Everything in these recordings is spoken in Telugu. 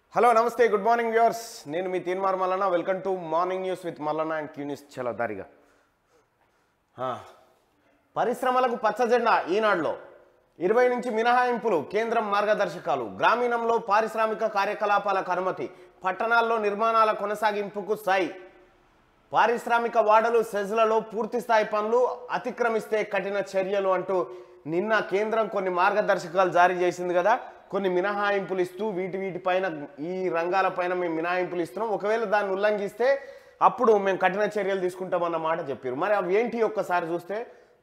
హలో నమస్తే గుడ్ మార్నింగ్ వ్యూవర్స్ నేను మీ Teenmar Mallanna welcome to morning news with Mallanna and Q news చాలా దారిగా ఆ, పరిశ్రమలకు పచ్చజెండా ఈనాడులో ఇరవై నుంచి మినహాయింపులు కేంద్రం మార్గదర్శకాలు గ్రామీణంలో పారిశ్రామిక కార్యకలాపాలకు అనుమతి పట్టణాల్లో నిర్మాణాల కొనసాగింపుకు సాయి పారిశ్రామిక వాడలు సెజ్లలో పూర్తి స్థాయి పనులు అతిక్రమిస్తే కఠిన చర్యలు అంటూ నిన్న కేంద్రం కొన్ని మార్గదర్శకాలు జారీ చేసింది కదా కొన్ని మినహాయింపులు ఇస్తూ వీటి వీటిపైన ఈ రంగాలపైన మేము మినహాయింపులు ఇస్తున్నాం ఒకవేళ దాన్ని ఉల్లంఘిస్తే అప్పుడు మేము కఠిన చర్యలు తీసుకుంటామన్న మాట చెప్పారు మరి అవి ఏంటి ఒక్కసారి చూస్తే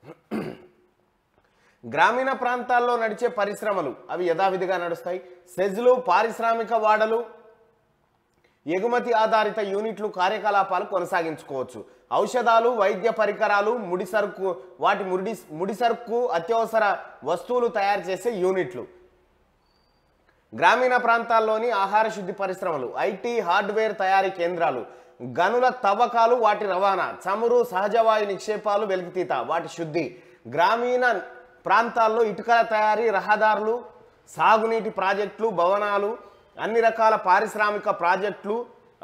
గ్రామీణ ప్రాంతాల్లో నడిచే పరిశ్రమలు అవి యథావిధిగా నడుస్తాయి సెజ్లు పారిశ్రామిక వాడలు ఎగుమతి ఆధారిత యూనిట్లు కార్యకలాపాలు కొనసాగించుకోవచ్చు ఔషధాలు వైద్య పరికరాలు ముడి సరుకు వాటి ముడి ముడి సరుకు అత్యవసర వస్తువులు తయారు చేసే యూనిట్లు గ్రామీణ ప్రాంతాల్లోని ఆహార శుద్ధి పరిశ్రమలు ఐటీ హార్డ్వేర్ తయారీ కేంద్రాలు గనుల తవ్వకాలు వాటి రవాణా చమురు సహజవాయు నిక్షేపాలు వెలికితీత వాటి శుద్ధి గ్రామీణ ప్రాంతాల్లో ఇటుకల తయారీ రహదారులు సాగునీటి ప్రాజెక్టులు భవనాలు అన్ని రకాల పారిశ్రామిక ప్రాజెక్టులు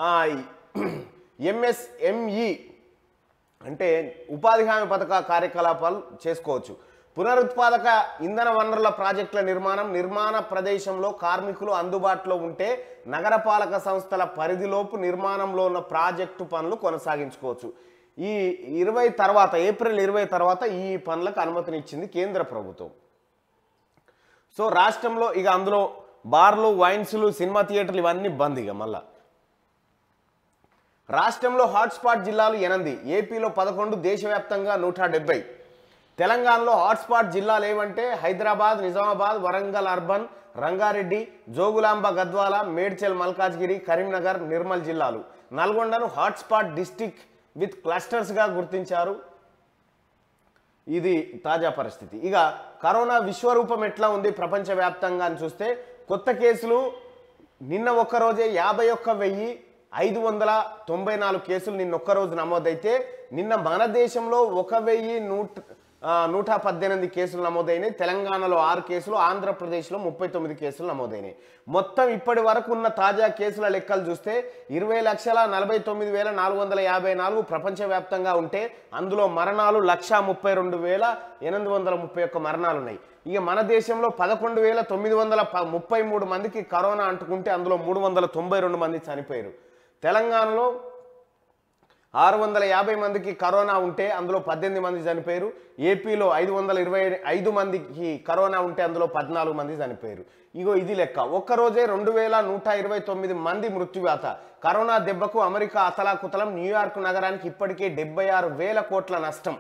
ఎంఎస్ఎంఈ అంటే ఉపాధి హామీ పథక కార్యకలాపాలు చేసుకోవచ్చు పునరుత్పాదక ఇంధన వనరుల ప్రాజెక్టుల నిర్మాణం నిర్మాణ ప్రదేశంలో కార్మికులు అందుబాటులో ఉంటే నగరపాలక సంస్థల పరిధిలోపు నిర్మాణంలో ఉన్న ప్రాజెక్టు పనులు కొనసాగించుకోవచ్చు ఈ ఇరవై తర్వాత ఏప్రిల్ ఇరవై తర్వాత ఈ పనులకు అనుమతినిచ్చింది కేంద్ర ప్రభుత్వం సో రాష్ట్రంలో ఇక అందులో బార్లు వైన్స్లు సినిమా థియేటర్లు ఇవన్నీ బంద్ ఇక మళ్ళా రాష్ట్రంలో హాట్స్పాట్ జిల్లాలు ఎనిమిది ఏపీలో పదకొండు దేశవ్యాప్తంగా నూట డెబ్బై తెలంగాణలో హాట్స్పాట్ జిల్లాలు ఏవంటే హైదరాబాద్ నిజామాబాద్ వరంగల్ అర్బన్ రంగారెడ్డి జోగులాంబ గద్వాల మేడ్చల్ మల్కాజ్గిరి కరీంనగర్ నిర్మల్ జిల్లాలు నల్గొండను హాట్స్పాట్ డిస్టిక్ విత్ క్లస్టర్స్గా గుర్తించారు ఇది తాజా పరిస్థితి ఇక కరోనా విశ్వరూపం ఎట్లా ఉంది ప్రపంచవ్యాప్తంగా అని చూస్తే కొత్త కేసులు నిన్న ఒక్కరోజే యాభై ఒక్క వెయ్యి ఐదు వందల తొంభై నాలుగు కేసులు నిన్న ఒక్కరోజు నమోదైతే నిన్న మన దేశంలో ఒక వెయ్యి నూట ఆ, నూట పద్దెనిమిది కేసులు నమోదైనాయి తెలంగాణలో ఆరు కేసులు ఆంధ్రప్రదేశ్లో ముప్పై తొమ్మిది కేసులు నమోదైనాయి మొత్తం ఇప్పటి వరకు ఉన్న తాజా కేసుల లెక్కలు చూస్తే ఇరవై లక్షల నలభై తొమ్మిది వేల నాలుగు వందల యాభై నాలుగు ప్రపంచవ్యాప్తంగా ఉంటే అందులో మరణాలు లక్ష ముప్పై రెండు వేల ఎనిమిది వందల ముప్పై ఒక్క మరణాలు ఉన్నాయి ఇక మన దేశంలో పదకొండు వేల తొమ్మిది వందల ప- ముప్పై మూడు మందికి కరోనా అంటుకుంటే అందులో మూడు వందల తొంభై రెండు మంది చనిపోయారు తెలంగాణలో ఆరు వందల యాభై మందికి కరోనా ఉంటే అందులో పద్దెనిమిది మంది చనిపోయారు ఏపీలో ఐదు వందల ఇరవై ఐదు మందికి కరోనా ఉంటే అందులో పద్నాలుగు మంది చనిపోయారు ఇగో ఇది లెక్క ఒక్కరోజే రెండు వేల నూట ఇరవై తొమ్మిది మంది మృత్యువాత కరోనా దెబ్బకు అమెరికా అతలాకుతలం న్యూయార్క్ నగరానికి ఇప్పటికే డెబ్బై ఆరు వేల కోట్ల నష్టం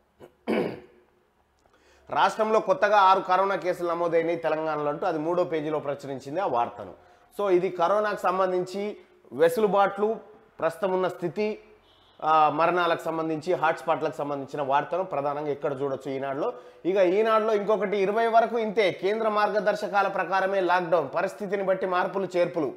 రాష్ట్రంలో కొత్తగా ఆరు కరోనా కేసులు నమోదైనాయి తెలంగాణలో అంటూ అది మూడో పేజీలో ప్రచురించింది ఆ వార్తను సో ఇది కరోనాకు సంబంధించి వెసులుబాట్లు ప్రస్తుతం ఉన్న స్థితి ఆ, మరణాలకు సంబంధించి హాట్స్పాట్లకు సంబంధించిన వార్తను ప్రధానంగా ఎక్కడ చూడొచ్చు ఈనాడులో ఇక ఈనాడులో ఇంకొకటి ఇరవై వరకు ఇంతే కేంద్ర మార్గదర్శకాల ప్రకారమే లాక్డౌన్ పరిస్థితిని బట్టి మార్పులు చేర్పులు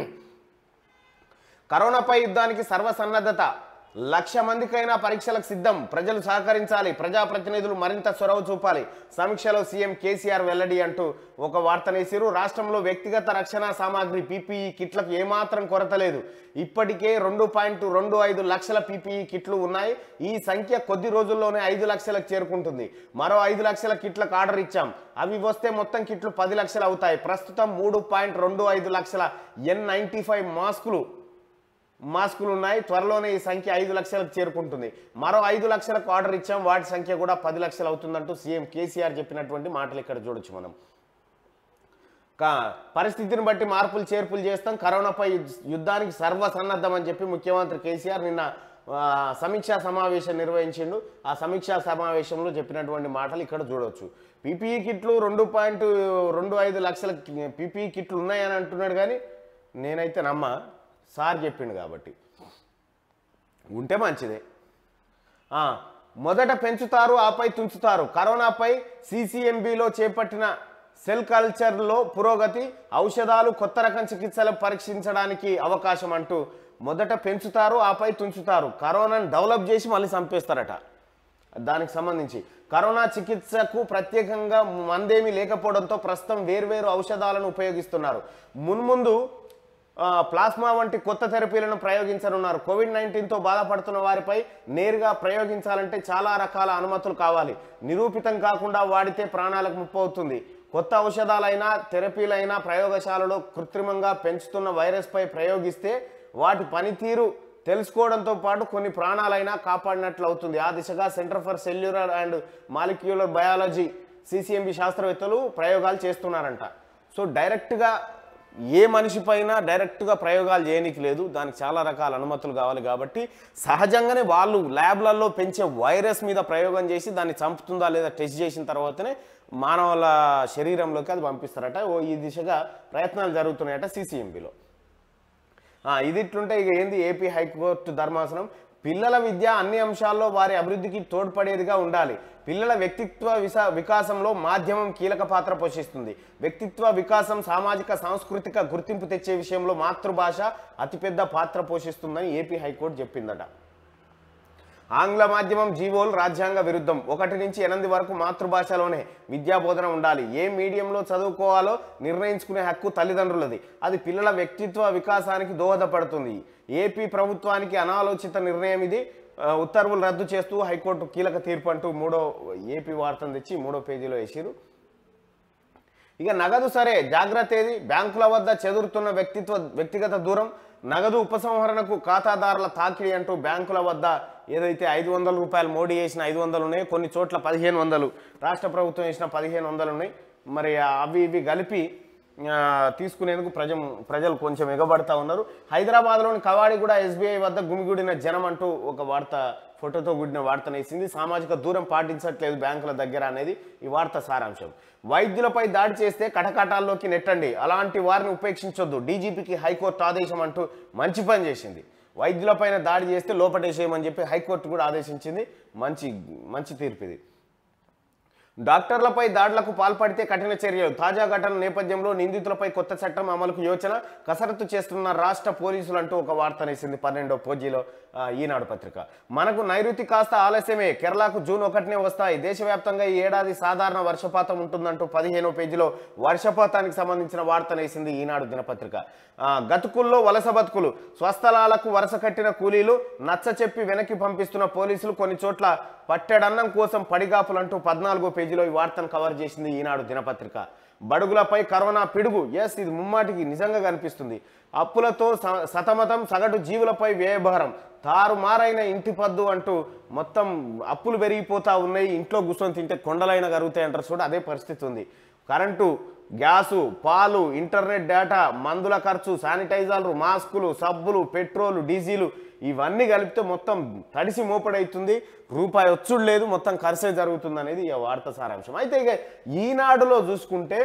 కరోనాపై యుద్ధానికి సర్వసన్నద్ధత లక్ష మందికైనా పరీక్షలకు సిద్ధం ప్రజలు సహకరించాలి ప్రజాప్రతినిధులు మరింత చొరవ చూపాలి సమీక్షలో సీఎం కేసీఆర్ వెల్లడి అంటూ ఒక వార్తనేసిరు రాష్ట్రంలో వ్యక్తిగత రక్షణ సామాగ్రి పీపీఈ కిట్లకు ఏమాత్రం కొరత లేదు ఇప్పటికే రెండు పాయింట్ రెండు ఐదు లక్షల పీపీఈ కిట్లు ఉన్నాయి ఈ సంఖ్య కొద్ది రోజుల్లోనే ఐదు లక్షలకు చేరుకుంటుంది మరో ఐదు లక్షల కిట్లకు ఆర్డర్ ఇచ్చాం అవి వస్తే మొత్తం కిట్లు పది లక్షలు అవుతాయి ప్రస్తుతం మూడు పాయింట్ రెండు ఐదు లక్షల ఎన్ నైంటీ ఫైవ్ మాస్కులు మాస్కులు ఉన్నాయి త్వరలోనే ఈ సంఖ్య ఐదు లక్షలకు చేరుకుంటుంది మరో ఐదు లక్షలకు ఆర్డర్ ఇచ్చాం వాటి సంఖ్య కూడా పది లక్షలు అవుతుందంటూ సీఎం కేసీఆర్ చెప్పినటువంటి మాటలు ఇక్కడ చూడొచ్చు మనం కా పరిస్థితిని బట్టి మార్పులు చేర్పులు చేస్తాం కరోనాపై యుద్- యుద్ధానికి సర్వసన్నద్ధం అని చెప్పి ముఖ్యమంత్రి కేసీఆర్ నిన్న ఆ, సమీక్షా సమావేశం నిర్వహించిండు ఆ సమీక్షా సమావేశంలో చెప్పినటువంటి మాటలు ఇక్కడ చూడవచ్చు పీపీఈ కిట్లు రెండు పాయింట్ రెండు ఐదు లక్షల పీపీఈ కిట్లు ఉన్నాయని అంటున్నాడు కానీ నేనైతే నమ్మ సార్ చెప్పిండు కాబట్టి ఉంటే మంచిదే ఆ, మొదట పెంచుతారు ఆపై తుంచుతారు కరోనాపై సీసీఎంబీలో చేపట్టిన సెల్ కల్చర్లో పురోగతి ఔషధాలు కొత్త రకం చికిత్సలు పరీక్షించడానికి అవకాశం అంటూ మొదట పెంచుతారు ఆపై తుంచుతారు కరోనాను డెవలప్ చేసి మళ్ళీ చంపేస్తారట దానికి సంబంధించి కరోనా చికిత్సకు ప్రత్యేకంగా మందేమీ లేకపోవడంతో ప్రస్తుతం వేర్వేరు ఔషధాలను ఉపయోగిస్తున్నారు మున్ముందు ఆ, ప్లాస్మా వంటి కొత్త థెరపీలను ప్రయోగించనున్నారు కోవిడ్ నైన్టీన్తో బాధపడుతున్న వారిపై నేరుగా ప్రయోగించాలంటే చాలా రకాల అనుమతులు కావాలి నిరూపితం కాకుండా వాడితే ప్రాణాలకు ముప్పు అవుతుంది కొత్త ఔషధాలైనా థెరపీలైనా ప్రయోగశాలలో కృత్రిమంగా పెంచుతున్న వైరస్పై ప్రయోగిస్తే వాటి పనితీరు తెలుసుకోవడంతో పాటు కొన్ని ప్రాణాలైనా కాపాడినట్లు అవుతుంది ఆ దిశగా centre for cellular and molecular biology CCMB శాస్త్రవేత్తలు ప్రయోగాలు చేస్తున్నారంట సో డైరెక్ట్గా ఏ మనిషి పైన డైరెక్ట్గా ప్రయోగాలు చేయనికి లేదు దానికి చాలా రకాల అనుమతులు కావాలి కాబట్టి సహజంగానే వాళ్ళు ల్యాబ్లలో పెంచే వైరస్ మీద ప్రయోగం చేసి దాన్ని చంపుతుందా లేదా టెస్ట్ చేసిన తర్వాతనే మానవుల శరీరంలోకి అది పంపిస్తారట ఓ ఈ దిశగా ప్రయత్నాలు జరుగుతున్నాయట సిసిఎంబిలో ఇది ఇట్లుంటే ఇక ఏంది ఏపీ హైకోర్టు ధర్మాసనం పిల్లల విద్య అన్ని అంశాల్లో వారి అభివృద్ధికి తోడ్పడేదిగా ఉండాలి పిల్లల వ్యక్తిత్వ విసా వికాసంలో మాధ్యమం కీలక పాత్ర పోషిస్తుంది వ్యక్తిత్వ వికాసం సామాజిక సాంస్కృతిక గుర్తింపు తెచ్చే విషయంలో మాతృభాష అతిపెద్ద పాత్ర పోషిస్తుందని ఏపీ హైకోర్టు చెప్పిందట ఆంగ్ల మాధ్యమం జీవోలు రాజ్యాంగ విరుద్ధం ఒకటి నుంచి ఎనిమిది వరకు మాతృభాషలోనే విద్యా బోధన ఉండాలి ఏ మీడియంలో చదువుకోవాలో నిర్ణయించుకునే హక్కు తల్లిదండ్రులది అది పిల్లల వ్యక్తిత్వ వికాసానికి దోహదపడుతుంది ఏపీ ప్రభుత్వానికి అనాలోచిత నిర్ణయం ఇది ఆ, ఉత్తర్వులు రద్దు చేస్తూ హైకోర్టు కీలక తీర్పు అంటూ మూడో ఏపీ వార్తను తెచ్చి మూడో పేజీలో వేసిరు ఇక నగదు సరే జాగ్రత్త ఏది బ్యాంకుల వద్ద చెదురుతున్న వ్యక్తిత్వ వ్యక్తిగత దూరం నగదు ఉపసంహరణకు ఖాతాదారుల తాకిడి అంటూ బ్యాంకుల వద్ద ఏదైతే ఐదు వందల రూపాయలు మోడీ వేసిన ఐదు వందలు ఉన్నాయి కొన్ని చోట్ల పదిహేను వందలు రాష్ట్ర ప్రభుత్వం వేసిన పదిహేను వందలు ఉన్నాయి మరి అవి ఇవి కలిపి ఆ, తీసుకునేందుకు ప్రజ ప్రజలు కొంచెం ఎగబడతా ఉన్నారు హైదరాబాద్లోని కవాడి కూడా ఎస్బీఐ వద్ద గుమిగూడిన జనం అంటూ ఒక వార్త ఫోటోతో కూడిన వార్తను వేసింది సామాజిక దూరం పాటించట్లేదు బ్యాంకుల దగ్గర అనేది ఈ వార్త సారాంశం వైద్యులపై దాడి చేస్తే కటకటాల్లోకి నెట్టండి అలాంటి వారిని ఉపేక్షించొద్దు డీజీపీకి హైకోర్టు ఆదేశం అంటూ మంచి పని చేసింది వైద్యులపైన దాడి చేస్తే లోపటేసేయమని చెప్పి హైకోర్టు కూడా ఆదేశించింది మంచి మంచి తీర్పు ఇది డాక్టర్లపై దాడులకు పాల్పడితే కఠిన చర్యలు తాజా ఘటన నేపథ్యంలో నిందితులపై కొత్త చట్టం అమలుకు యోచన కసరత్తు చేస్తున్న రాష్ట్ర పోలీసులు అంటూ ఒక వార్తనేసింది పన్నెండో పోజీలో ఆ, ఈనాడు పత్రిక మనకు నైరుతి కాస్త ఆలస్యమే కేరళకు జూన్ ఒకటినే వస్తాయి దేశవ్యాప్తంగా ఈ ఏడాది సాధారణ వర్షపాతం ఉంటుందంటూ పదిహేనో పేజీలో వర్షపాతానికి సంబంధించిన వార్తనేసింది ఈనాడు దినపత్రిక ఆ, గతుకుల్లో వలస బతుకులు స్వస్థలాలకు వరుస కట్టిన కూలీలు నచ్చ చెప్పి వెనక్కి పంపిస్తున్న పోలీసులు కొన్ని చోట్ల పట్టెడన్నం కోసం పడిగాపులంటూ పద్నాలుగో పేజీలో ఈ వార్తను కవర్ చేసింది ఈనాడు దినపత్రిక బడుగులపై కరోనా పిడుగు ఎస్ ఇది ముమ్మాటికి నిజంగా కనిపిస్తుంది అప్పులతో స- సతమతం సగటు జీవులపై వ్యయభారం తారుమారైన ఇంటి పద్దు అంటూ మొత్తం అప్పులు పెరిగిపోతా ఉన్నాయి ఇంట్లో కూర్చొని తింటే కొండలైన కరుగుతాయి అంటారు చూడ అదే పరిస్థితి ఉంది కరెంటు గ్యాసు పాలు ఇంటర్నెట్ డేటా మందుల ఖర్చు శానిటైజర్లు మాస్కులు సబ్బులు పెట్రోలు డీజిలు ఇవన్నీ కలిపితే మొత్తం తడిసి మోపడవుతుంది రూపాయి వచ్చుడు లేదు మొత్తం ఖర్చే జరుగుతుంది అనేది ఈ వార్త సారాంశం అయితే ఇక ఈనాడులో చూసుకుంటే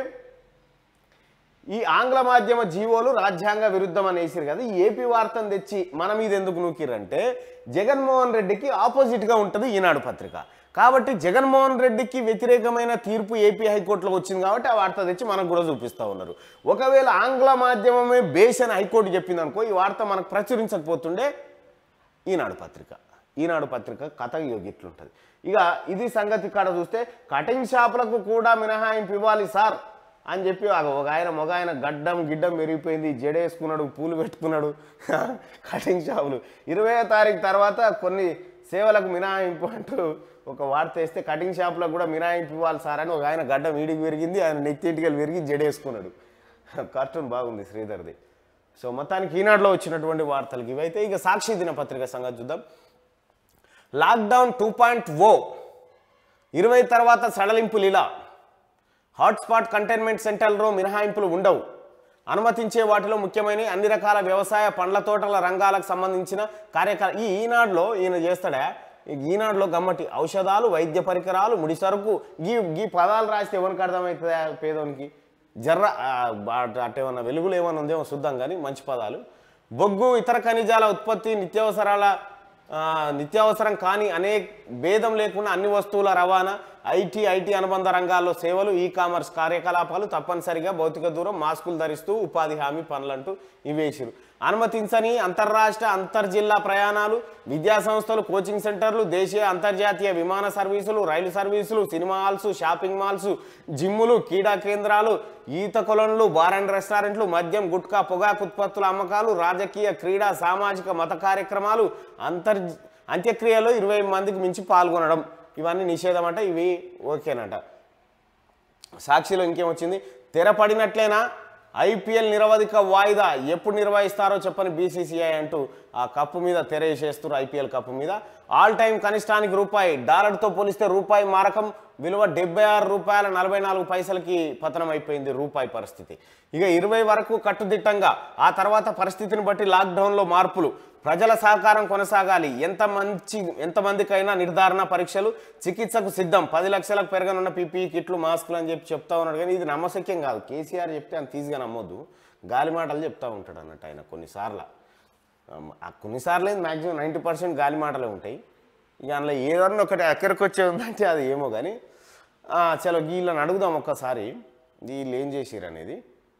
ఈ ఆంగ్ల మాధ్యమ జీవోలు రాజ్యాంగ విరుద్ధం అనేసిరు కదా ఈ ఏపీ వార్తను తెచ్చి మన మీద ఎందుకు నూకిరంటే జగన్మోహన్ రెడ్డికి ఆపోజిట్గా ఉంటుంది ఈనాడు పత్రిక కాబట్టి జగన్మోహన్ రెడ్డికి వ్యతిరేకమైన తీర్పు ఏపీ హైకోర్టులో వచ్చింది కాబట్టి ఆ వార్త తెచ్చి మనకు కూడా చూపిస్తూ ఉన్నారు ఒకవేళ ఆంగ్ల మాధ్యమమే బేస్ అని హైకోర్టు చెప్పింది అనుకో ఈ వార్త మనకు ప్రచురించకపోతుండే ఈనాడు పత్రిక ఈనాడు పత్రిక కథ ఇట్లుంటుంది ఇక ఇది సంగతి కాడ చూస్తే కటింగ్ షాపులకు కూడా మినహాయింపు ఇవ్వాలి సార్ అని చెప్పి ఒక ఒక ఆయన మగ ఆయన గడ్డం గిడ్డం మెరిగిపోయింది జడేసుకున్నాడు పూలు పెట్టుకున్నాడు కటింగ్ షాపులు ఇరవై తారీఖు తర్వాత కొన్ని సేవలకు మినహాయింపు అంటూ ఒక వార్త వేస్తే కటింగ్ షాపులకు కూడా మినహాయింపు ఇవ్వాలి సార్ అని ఒక ఆయన గడ్డం ఈడికి పెరిగింది ఆయన నెత్తింటికలు పెరిగి జడేసుకున్నాడు కార్టూన్ బాగుంది శ్రీధర్ది సో మొత్తానికి ఈనాడులో వచ్చినటువంటి వార్తలకి ఇవైతే ఇక సాక్షి దినపత్రిక సంగతి చూద్దాం లాక్డౌన్ టూ పాయింట్ ఓ ఇరవై తర్వాత సడలింపులు ఇలా హాట్స్పాట్ కంటైన్మెంట్ సెంటర్లో మినహాయింపులు ఉండవు అనుమతించే వాటిలో ముఖ్యమైన అన్ని రకాల వ్యవసాయ పండ్ల తోటల రంగాలకు సంబంధించిన కార్యక్రమ ఈ ఈనాడులో ఈయన చేస్తాడా ఈ ఈనాడులో గమ్మటి ఔషధాలు వైద్య పరికరాలు ముడి సరుకు గీ గీ పదాలు రాస్తే ఎవరికి అర్థమవుతుందా పేదోనికి జర్ర ఆ, బా- అటేమన్నా వెలుగులు ఏమన్నా ఉందేమో చూద్దాం కానీ మంచి పదాలు బొగ్గు ఇతర ఖనిజాల ఉత్పత్తి నిత్యావసరాల ఆ, నిత్యావసరం కాని అనేక భేదం లేకుండా అన్ని వస్తువుల రవాణా ఐటీ ఐటీ అనుబంధ రంగాల్లో సేవలు ఈ కామర్స్ కార్యకలాపాలు తప్పనిసరిగా భౌతిక దూరం మాస్కులు ధరిస్తూ ఉపాధి హామీ పనులంటూ ఇవేసిరు అనుమతించని అంతర్రాష్ట్ర అంతర్జిల్లా ప్రయాణాలు విద్యా సంస్థలు కోచింగ్ సెంటర్లు దేశీయ అంతర్జాతీయ విమాన సర్వీసులు రైలు సర్వీసులు సినిమా హాల్స్ షాపింగ్ మాల్స్ జిమ్ములు క్రీడా కేంద్రాలు ఈత కొలనులు బార్ అండ్ రెస్టారెంట్లు మద్యం గుట్కా పొగాకు ఉత్పత్తుల అమ్మకాలు రాజకీయ క్రీడా సామాజిక మత కార్యక్రమాలు అంతర్ అంత్యక్రియలో ఇరవై మందికి మించి పాల్గొనడం ఇవన్నీ నిషేధం అంట ఇవి ఓకేనట సాక్షిలో ఇంకేమొచ్చింది తెరపడినట్లేనా ఐపీఎల్ నిరవధిక వాయిదా ఎప్పుడు నిర్వహిస్తారో చెప్పని బీసీసీఐ అంటూ ఆ కప్పు మీద తెర వేసేస్తారు ఐపీఎల్ కప్పు మీద ఆల్ టైం కనిష్టానికి రూపాయి డాలర్తో పోలిస్తే రూపాయి మారకం విలువ డెబ్బై ఆరు రూపాయల నలభై నాలుగు పైసలకి పతనం అయిపోయింది రూపాయి పరిస్థితి ఇక ఇరవై వరకు కట్టుదిట్టంగా ఆ తర్వాత పరిస్థితిని బట్టి లాక్డౌన్లో మార్పులు ప్రజల సహకారం కొనసాగాలి ఎంత మంచి ఎంతమందికైనా నిర్ధారణ పరీక్షలు చికిత్సకు సిద్ధం పది లక్షలకు పెరగనున్న పీపీ కిట్లు మాస్కులు అని చెప్పి చెప్తా ఉన్నాడు కానీ ఇది నమ్మశక్యం కాదు కేసీఆర్ చెప్తే అంత ఈజీగా నమ్మొద్దు గాలి మాటలు చెప్తా ఉంటాడు అన్నట్టు ఆయన కొన్నిసార్లు ఆ కొన్నిసార్లు మ్యాక్సిమం నైంటీ పర్సెంట్ గాలి మాటలే ఉంటాయి ఇక అందులో ఏదన్నా ఒకటి ఎక్కడికి వచ్చే ఉందంటే అది ఏమో కానీ ఆ, చలో వీళ్ళని అడుగుదాం ఒక్కసారి వీళ్ళు ఏం చేసిరు అనేది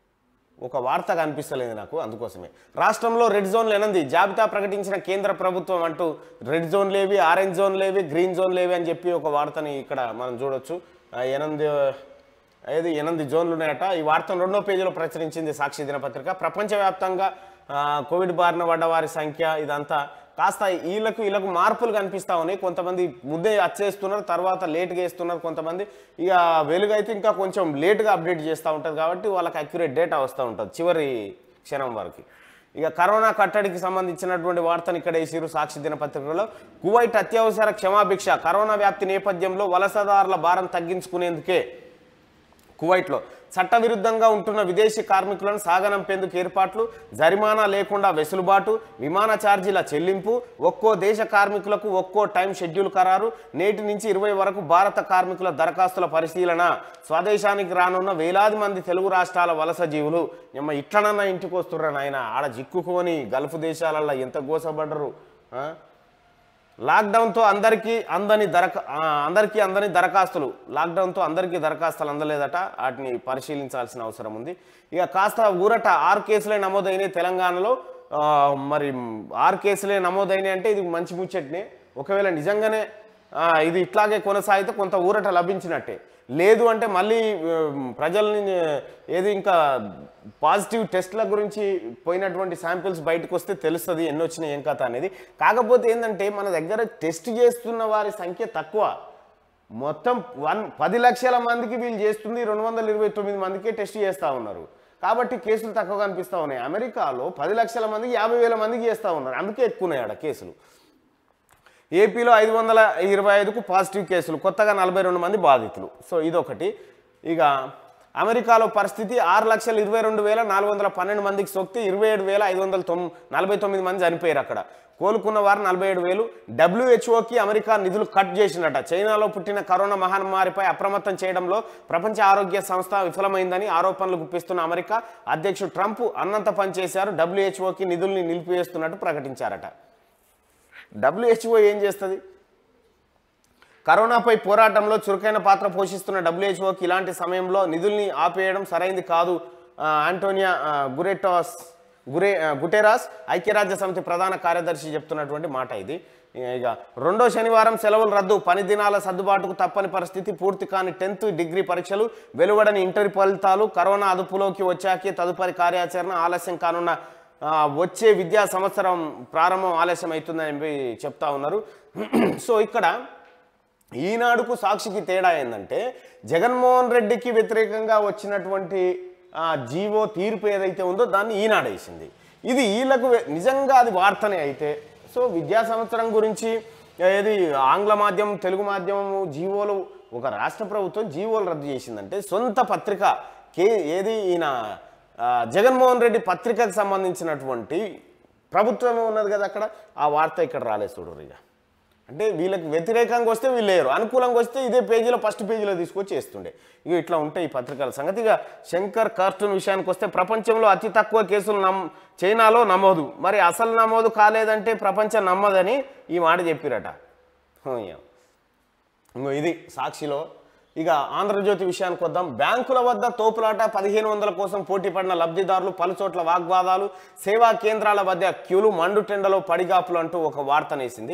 ఒక వార్త కనిపిస్తలేదు నాకు అందుకోసమే రాష్ట్రంలో రెడ్ జోన్లు ఎనంది జాబితా ప్రకటించిన కేంద్ర ప్రభుత్వం అంటూ రెడ్ జోన్ లేవి ఆరెంజ్ జోన్ లేవి గ్రీన్ జోన్ లేవి అని చెప్పి ఒక వార్తని ఇక్కడ మనం చూడొచ్చు ఆ, ఎనిమిది ఏది ఎనిమిది జోన్లు ఉన్నాయట ఈ వార్తను రెండో పేజీలో ప్రచురించింది సాక్షి దినపత్రిక ప్రపంచవ్యాప్తంగా ఆ, కోవిడ్ బారిన పడ్డ వారి సంఖ్య ఇదంతా కాస్త వీళ్ళకు వీళ్ళకు మార్పులు కనిపిస్తా ఉన్నాయి కొంతమంది ముద్దే వచ్చేస్తున్నారు తర్వాత లేట్గా వేస్తున్నారు కొంతమంది ఇక వెలుగు అయితే ఇంకా కొంచెం లేట్గా అప్డేట్ చేస్తూ ఉంటుంది కాబట్టి వాళ్ళకి అక్యురేట్ డేటా వస్తూ ఉంటుంది చివరి క్షణం వరకు ఇక కరోనా కట్టడికి సంబంధించినటువంటి వార్తను ఇక్కడ వేసిరు సాక్షి దినపత్రికలో కువైట్ అత్యవసర క్షమాభిక్ష కరోనా వ్యాప్తి నేపథ్యంలో వలసదారుల భారం తగ్గించుకునేందుకే కువైట్లో చట్టవిరుద్ధంగా ఉంటున్న విదేశీ కార్మికులను సాగనంపేందుకు ఏర్పాట్లు జరిమానా లేకుండా వెసులుబాటు విమాన ఛార్జీల చెల్లింపు ఒక్కో దేశ కార్మికులకు ఒక్కో టైం షెడ్యూల్ ఖరారు నేటి నుంచి ఇరవై వరకు భారత కార్మికుల దరఖాస్తుల పరిశీలన స్వదేశానికి రానున్న వేలాది మంది తెలుగు రాష్ట్రాల వలస జీవులు ఎమ్మ ఇట్లనన్నా ఇంటికి వస్తుర్రా నాయన ఆడ చిక్కుకొని గల్ఫ్ దేశాలల్లో ఎంత గోసపడ్డరు ఆ? లాక్డౌన్తో అందరికీ అందని దరఖ ఆ, అందరికీ అందని దరఖాస్తులు లాక్డౌన్తో అందరికీ దరఖాస్తులు అందలేదట వాటిని పరిశీలించాల్సిన అవసరం ఉంది ఇక కాస్త ఊరట ఆరు కేసులే నమోదైనాయి తెలంగాణలో ఆ, మరి ఆరు కేసులే నమోదైనాయి అంటే ఇది మంచి ముచ్చట్నే ఒకవేళ నిజంగానే ఆ, ఇది ఇట్లాగే కొనసాగితే కొంత ఊరట లభించినట్టే లేదు అంటే మళ్ళీ ఆ, ప్రజల్ని ఆ, ఏది ఇంకా పాజిటివ్ టెస్ట్ల గురించి పోయినటువంటి శాంపిల్స్ బయటకు వస్తే తెలుస్తుంది ఎన్ని వచ్చినాయి ఏం కథ అనేది కాకపోతే ఏంటంటే మన దగ్గర టెస్ట్ చేస్తున్న వారి సంఖ్య తక్కువ మొత్తం వన్ పది లక్షల మందికి వీళ్ళు చేస్తుంది రెండు వందల ఇరవై తొమ్మిది మందికే టెస్ట్ చేస్తూ ఉన్నారు కాబట్టి కేసులు తక్కువ కనిపిస్తూ ఉన్నాయి అమెరికాలో పది లక్షల మందికి యాభై వేల మందికి చేస్తూ ఉన్నారు అందుకే ఎక్కువ ఉన్నాయి ఆడ కేసులు ఏపీలో ఐదు వందల ఇరవై ఐదుకు పాజిటివ్ కేసులు కొత్తగా నలభై రెండు మంది బాధితులు సో ఇదొకటి ఇక అమెరికాలో పరిస్థితి ఆరు లక్షల ఇరవై రెండు వేల నాలుగు వందల పన్నెండు మందికి సోకితే ఇరవై ఏడు వేల ఐదు వందల తొమ్ నలభై తొమ్మిది మంది చనిపోయారు అక్కడ కోలుకున్న వారు నలభై ఏడు వేలు డబ్ల్యూహెచ్ఓకి అమెరికా నిధులు కట్ చేసినట చైనాలో పుట్టిన కరోనా మహమ్మారిపై అప్రమత్తం చేయడంలో ప్రపంచ ఆరోగ్య సంస్థ విఫలమైందని ఆరోపణలు గుప్పిస్తున్న అమెరికా అధ్యక్షుడు ట్రంప్ అన్నంత పనిచేశారు డబ్ల్యూహెచ్ఓకి నిధుల్ని నిలిపివేస్తున్నట్టు ప్రకటించారట డబ్ల్యూహెచ్ఓ ఏం చేస్తుంది కరోనాపై పోరాటంలో చురుకైన పాత్ర పోషిస్తున్న డబ్ల్యూహెచ్ఓకి ఇలాంటి సమయంలో నిధుల్ని ఆపేయడం సరైంది కాదు ఆ, ఆంటోనియా ఆ, గురెటాస్ గురే ఆ, గుటెరాస్ ఐక్యరాజ్య సమితి ప్రధాన కార్యదర్శి చెప్తున్నటువంటి మాట ఇది ఇక రెండో శనివారం సెలవులు రద్దు పని దినాల సర్దుబాటుకు తప్పని పరిస్థితి పూర్తి కాని టెన్త్ డిగ్రీ పరీక్షలు వెలువడని ఇంటర్ ఫలితాలు కరోనా అదుపులోకి వచ్చాకే తదుపరి కార్యాచరణ ఆలస్యం కానున్న ఆ, వచ్చే విద్యా సంవత్సరం ప్రారంభం ఆలస్యం అవుతుందని చెప్పి చెప్తా ఉన్నారు సో ఇక్కడ ఈనాడుకు సాక్షికి తేడా ఏంటంటే జగన్మోహన్ రెడ్డికి వ్యతిరేకంగా వచ్చినటువంటి ఆ, జీవో తీర్పు ఏదైతే ఉందో దాన్ని ఈనాడు వేసింది ఇది వీళ్ళకు వె- నిజంగా అది వార్తనే అయితే సో విద్యా సంవత్సరం గురించి ఏది ఆంగ్ల మాధ్యమం తెలుగు మాధ్యమము జీవోలు ఒక రాష్ట్ర ప్రభుత్వం జీవోలు రద్దు చేసిందంటే సొంత పత్రిక కే ఏది ఈయన ఆ, జగన్మోహన్ రెడ్డి పత్రికకు సంబంధించినటువంటి ప్రభుత్వమే ఉన్నది కదా అక్కడ ఆ వార్త ఇక్కడ రాలేదు చూడరు ఇక అంటే వీళ్ళకి వ్యతిరేకంగా వస్తే వీళ్ళు లేరు అనుకూలంగా వస్తే ఇదే పేజీలో ఫస్ట్ పేజీలో తీసుకొచ్చి వేస్తుండే ఇక ఇట్లా ఉంటాయి ఈ పత్రికల సంగతి ఇక శంకర్ కార్టూన్ విషయానికి వస్తే ప్రపంచంలో అతి తక్కువ కేసులు నమ్ చైనాలో నమోదు మరి అసలు నమోదు కాలేదంటే ప్రపంచం నమ్మదని ఈ మాట చెప్పిరట హోయ్యం. ఇంకో ఇది సాక్షిలో ఇక ఆంధ్రజ్యోతి విషయానికి వద్దాం బ్యాంకుల వద్ద తోపులాట పదిహేను వందల కోసం పోటీ పడిన లబ్ధిదారులు పలుచోట్ల వాగ్వాదాలు సేవా కేంద్రాల మధ్య క్యూలు మండుటెండలో పడిగాపులు అంటూ ఒక వార్తనేసింది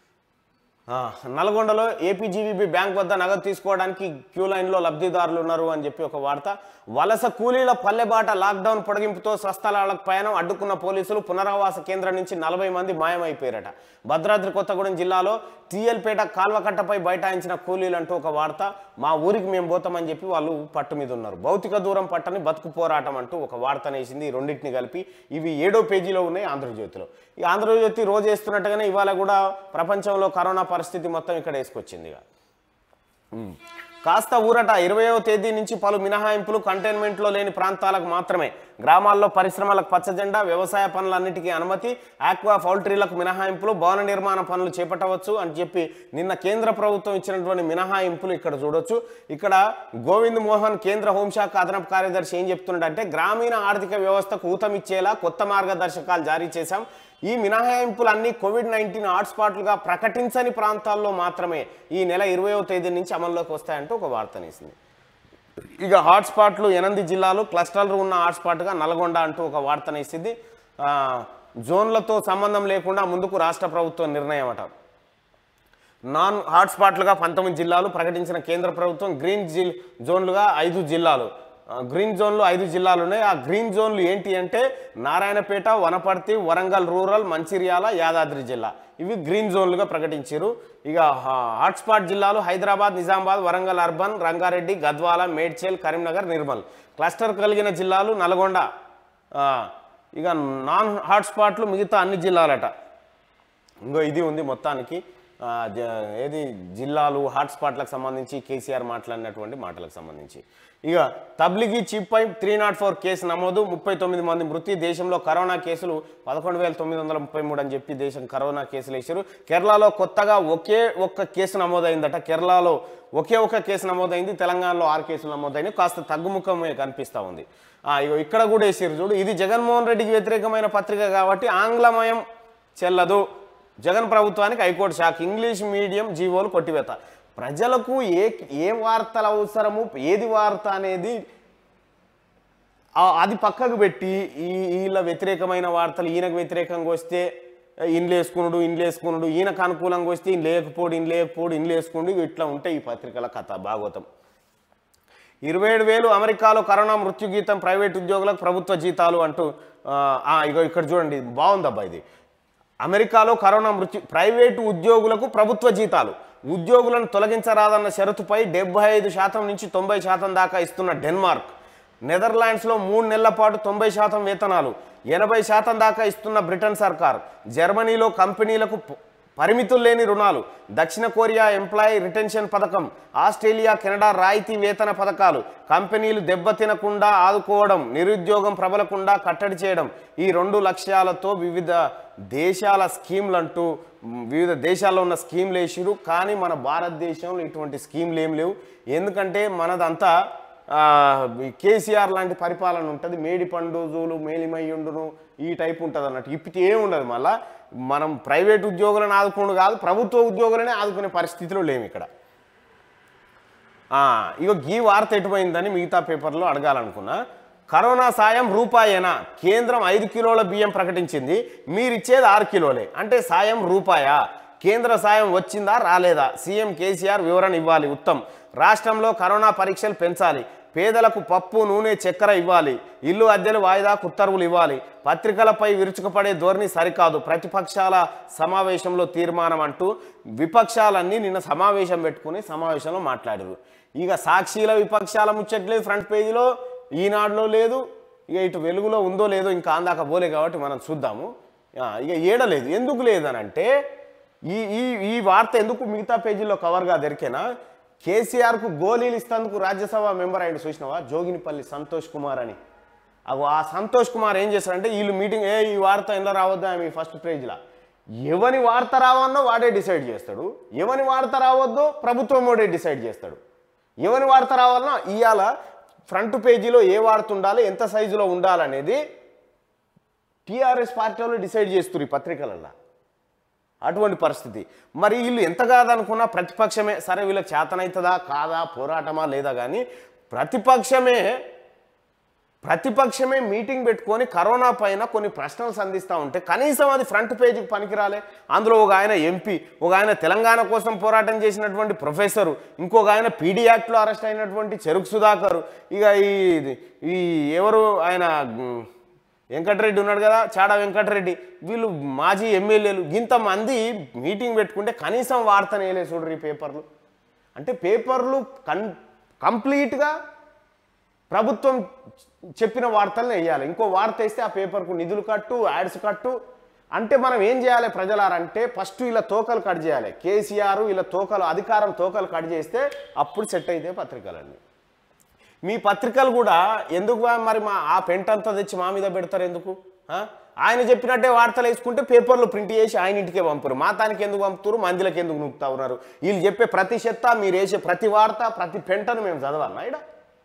ఆ, నల్గొండలో ఏపీజీవీబీ బ్యాంక్ వద్ద నగదు తీసుకోవడానికి క్యూ లైన్లో లబ్ధిదారులు ఉన్నారు అని చెప్పి ఒక వార్త వలస కూలీల పల్లెబాట లాక్డౌన్ పొడిగింపుతో స్వస్థలాలకు పయనం అడ్డుకున్న పోలీసులు పునరావాస కేంద్రం నుంచి నలభై మంది మాయమైపోయారట భద్రాద్రి కొత్తగూడెం జిల్లాలో టీఎల్పేట కాల్వకట్టపై బైఠాయించిన కూలీలు అంటూ ఒక వార్త మా ఊరికి మేము పోతామని చెప్పి వాళ్ళు పట్టు మీద ఉన్నారు భౌతిక దూరం పట్టని బతుకు పోరాటం అంటూ ఒక వార్తనేసింది ఈ రెండింటిని కలిపి ఇవి ఏడో పేజీలో ఉన్నాయి ఆంధ్రజ్యోతిలో ఈ ఆంధ్రజ్యోతి రోజు వేస్తున్నట్టుగానే ఇవాళ కూడా ప్రపంచంలో కరోనా పరిస్థితి మొత్తం ఇక్కడ వేసుకొచ్చింది ఇక ఉమ్. కాస్త ఊరట ఇరవయవ తేదీ నుంచి పలు మినహాయింపులు కంటైన్మెంట్లో లేని ప్రాంతాలకు మాత్రమే గ్రామాల్లో పరిశ్రమలకు పచ్చజెండా వ్యవసాయ పనులన్నిటికీ అనుమతి ఆక్వా పౌల్ట్రీలకు మినహాయింపులు భవన నిర్మాణ పనులు చేపట్టవచ్చు అని చెప్పి నిన్న కేంద్ర ప్రభుత్వం ఇచ్చినటువంటి మినహాయింపులు ఇక్కడ చూడొచ్చు ఇక్కడ గోవింద్ మోహన్ కేంద్ర హోంశాఖ అదనపు కార్యదర్శి ఏం చెప్తున్నాడంటే గ్రామీణ ఆర్థిక వ్యవస్థకు ఊతమిచ్చేలా కొత్త మార్గదర్శకాలు జారీ చేశాం ఈ మినహాయింపులన్నీ కోవిడ్ నైన్టీన్ హాట్స్పాట్లుగా ప్రకటించని ప్రాంతాల్లో మాత్రమే ఈ నెల ఇరవయో తేదీ నుంచి అమల్లోకి వస్తాయంటూ ఒక వార్తనేసింది ఇక హాట్స్పాట్లు ఎనిమిది జిల్లాలు క్లస్టర్లు ఉన్న హాట్స్పాట్గా నల్గొండ అంటూ ఒక వార్తనేసింది ఆ, జోన్లతో సంబంధం లేకుండా ముందుకు రాష్ట్ర ప్రభుత్వం నిర్ణయం అట నాన్ హాట్స్పాట్లుగా పంతొమ్మిది జిల్లాలు ప్రకటించిన కేంద్ర ప్రభుత్వం గ్రీన్ జిల్ జోన్లుగా ఐదు జిల్లాలు ఆ, గ్రీన్ జోన్లు ఐదు జిల్లాలు ఉన్నాయి ఆ గ్రీన్ జోన్లు ఏంటి అంటే నారాయణపేట వనపర్తి వరంగల్ రూరల్ మంచిర్యాల యాదాద్రి జిల్లా ఇవి గ్రీన్ జోన్లుగా ప్రకటించారు ఇక హా- హాట్స్పాట్ జిల్లాలు హైదరాబాద్ నిజామాబాద్ వరంగల్ అర్బన్ రంగారెడ్డి గద్వాల మేడ్చల్ కరీంనగర్ నిర్మల్ క్లస్టర్ కలిగిన జిల్లాలు నల్గొండ ఆ, ఇక నాన్ హాట్స్పాట్లు మిగతా అన్ని జిల్లాలట ఇంకో ఇది ఉంది మొత్తానికి ఆ, జ- ఏది జిల్లాలు హాట్స్పాట్లకు సంబంధించి కేసీఆర్ మాట్లాడినటువంటి మాటలకు సంబంధించి ఇక తబ్లిగీ చిప్ పై త్రీ నాట్ ఫోర్ కేసు నమోదు ముప్పై తొమ్మిది మంది మృతి దేశంలో కరోనా కేసులు పదకొండు వేల తొమ్మిది వందల ముప్పై మూడు అని చెప్పి దేశం కరోనా కేసులు వేసారు కేరళలో కొత్తగా ఒకే ఒక్క కేసు నమోదైందట కేరళలో ఒకే ఒక కేసు నమోదైంది తెలంగాణలో ఆరు కేసులు నమోదైనవి కాస్త తగ్గుముఖమే కనిపిస్తూ ఉంది ఆ, ఇగో ఇక్కడ కూడా వేసారు చూడు ఇది జగన్మోహన్ రెడ్డికి వ్యతిరేకమైన పత్రిక కాబట్టి ఆంగ్లమయం చెల్లదు జగన్ ప్రభుత్వానికి హైకోర్టు శాఖ ఇంగ్లీష్ మీడియం జీవోలు కొట్టివేత ప్రజలకు ఏ ఏ వార్తలు అవసరము ఏది వార్త అనేది ఆ- అది పక్కకు పెట్టి ఈ వీళ్ళ వ్యతిరేకమైన వార్తలు ఈయనకు వ్యతిరేకంగా వస్తే ఇన్లు వేసుకున్నాడు ఇన్లు వేసుకున్నాడు ఈయనకు అనుకూలంగా వస్తే ఈయన లేకపోడు ఇన్ లేకపోడు ఇన్లు వేసుకుండు ఇట్లా ఉంటాయి ఈ పత్రికల కథ భాగవతం ఇరవై ఏడు వేలు అమెరికాలో కరోనా మృత్యు గీతం ప్రైవేట్ ఉద్యోగులకు ప్రభుత్వ జీతాలు అంటూ ఆ, ఆ, ఇగో ఇక్కడ చూడండి బాగుందబ్బా ఇది అమెరికాలో కరోనా మృత్యు ప్రైవేటు ఉద్యోగులకు ప్రభుత్వ జీతాలు ఉద్యోగులను తొలగించరాదన్న షరతుపై డెబ్బై ఐదు శాతం నుంచి తొంభై శాతం దాకా ఇస్తున్న డెన్మార్క్ నెదర్లాండ్స్లో మూడు నెలల పాటు తొంభై శాతం వేతనాలు ఎనభై శాతం దాకా ఇస్తున్న బ్రిటన్ సర్కార్ జర్మనీలో కంపెనీలకు ప- పరిమితులు లేని రుణాలు దక్షిణ కొరియా ఎంప్లాయీ రిటెన్షన్ పథకం ఆస్ట్రేలియా కెనడా రాయితీ వేతన పథకాలు కంపెనీలు దెబ్బతినకుండా ఆదుకోవడం నిరుద్యోగం ప్రబలకుండా కట్టడి చేయడం ఈ రెండు లక్ష్యాలతో వివిధ దేశాల స్కీమ్లు అంటూ మ్, వివిధ దేశాల్లో ఉన్న స్కీమ్లు వేసిరు కానీ మన భారతదేశంలో ఇటువంటి స్కీమ్లు ఏం లేవు ఎందుకంటే మనదంతా ఆ, ఈ కేసీఆర్ లాంటి పరిపాలన ఉంటుంది మేడి పండుజులు మేలిమయ్యుండును ఈ టైప్ ఉంటుంది అన్నట్టు ఇప్పుడు ఏం ఉండదు మళ్ళా మనం ప్రైవేట్ ఉద్యోగులను ఆదుకోండు కాదు ప్రభుత్వ ఉద్యోగులనే ఆదుకునే పరిస్థితిలో లేము ఇక్కడ ఆ, ఇగో గీ వార్త ఎటుపోయిందని మిగతా పేపర్లో అడగాలనుకున్నా కరోనా సాయం రూపాయేనా కేంద్రం ఐదు కిలోల బియ్యం ప్రకటించింది మీరిచ్చేది ఆరు కిలోలే అంటే సాయం రూపాయా కేంద్ర సాయం వచ్చిందా రాలేదా సీఎం కేసీఆర్ వివరణ ఇవ్వాలి ఉత్తమ్ రాష్ట్రంలో కరోనా పరీక్షలు పెంచాలి పేదలకు పప్పు నూనె చక్కెర ఇవ్వాలి ఇల్లు అద్దెలు వాయిదాకు ఉత్తర్వులు ఇవ్వాలి పత్రికలపై విరుచుకుపడే ధోరణి సరికాదు ప్రతిపక్షాల సమావేశంలో తీర్మానం అంటూ విపక్షాలన్నీ నిన్న సమావేశం పెట్టుకుని సమావేశంలో మాట్లాడారు ఇక సాక్షిల విపక్షాల ముచ్చట్లేదు ఫ్రంట్ పేజీలో ఈనాడులో లేదు ఇక ఇటు వెలుగులో ఉందో లేదో ఇంకా అందాక పోలే కాబట్టి మనం చూద్దాము ఆ, ఇక ఏడలేదు ఎందుకు లేదనంటే ఈ ఈ ఈ వార్త ఎందుకు మిగతా పేజీలో కవర్గా దొరికేనా కేసీఆర్కు గోళీలు ఇస్తందుకు రాజ్యసభ మెంబర్ అయ్యిండు చూసినావా జోగినిపల్లి సంతోష్ కుమార్ అని అగో ఆ సంతోష్ కుమార్ ఏం చేశారంటే వీళ్ళు మీటింగ్ ఏ ఈ వార్త ఎలా రావద్దా మీ ఫస్ట్ పేజ్లో ఎవని వార్త రావన్నో వాడే డిసైడ్ చేస్తాడు ఎవని వార్త రావద్దో ప్రభుత్వం వాడే డిసైడ్ చేస్తాడు ఎవని వార్త రావాలన్నా ఇవాళ ఫ్రంట్ పేజీలో ఏ వార్త ఉండాలి ఎంత సైజులో ఉండాలనేది టీఆర్ఎస్ పార్టీ వాళ్ళు డిసైడ్ చేస్తారు ఈ పత్రికలలో అటువంటి పరిస్థితి మరి వీళ్ళు ఎంత కాదనుకున్నా ప్రతిపక్షమే సరే వీళ్ళకి చేతనవుతుందా కాదా పోరాటమా లేదా కానీ ప్రతిపక్షమే ప్రతిపక్షమే మీటింగ్ పెట్టుకొని కరోనా పైన కొన్ని ప్రశ్నలు సంధిస్తూ ఉంటే కనీసం అది ఫ్రంట్ పేజీకి పనికిరాలే అందులో ఒక ఆయన ఎంపీ ఒక ఆయన తెలంగాణ కోసం పోరాటం చేసినటువంటి ప్రొఫెసరు ఇంకొక ఆయన పీడీ యాక్ట్లో అరెస్ట్ అయినటువంటి చెరుకు సుధాకర్ ఇక ఈ ఈ ఎవరు ఆయన ఉమ్, వెంకటరెడ్డి ఉన్నాడు కదా చాడా వెంకటరెడ్డి వీళ్ళు మాజీ ఎమ్మెల్యేలు ఇంతమంది మీటింగ్ పెట్టుకుంటే కనీసం వార్తనేలే చూడరు ఈ పేపర్లు అంటే పేపర్లు కన్ కంప్లీట్గా ప్రభుత్వం చెప్పిన వార్తలను వేయాలి ఇంకో వార్త వేస్తే ఆ పేపర్కు నిధులు కట్టు యాడ్స్ కట్టు అంటే మనం ఏం చేయాలి ప్రజలారంటే ఫస్ట్ ఇలా తోకలు కట్ చేయాలి కేసీఆర్ ఇలా తోకలు అధికారం తోకలు కట్ చేస్తే అప్పుడు సెట్ అయితే పత్రికలన్నీ మీ పత్రికలు కూడా ఎందుకు వా- మరి మా ఆ పెంటంతా తెచ్చి మా మీద పెడతారు ఎందుకు ఆ? ఆయన చెప్పినట్టే వార్తలు వేసుకుంటే పేపర్లు ప్రింట్ చేసి ఆయన ఇంటికే పంపురు మా తానికి ఎందుకు పంపుతారు మందిలకు ఎందుకు నూపుతా ఉన్నారు వీళ్ళు చెప్పే ప్రతి చెత్త మీరు వేసే ప్రతి వార్త ప్రతి పెంటను మేము చదవాలన్నా ఇడ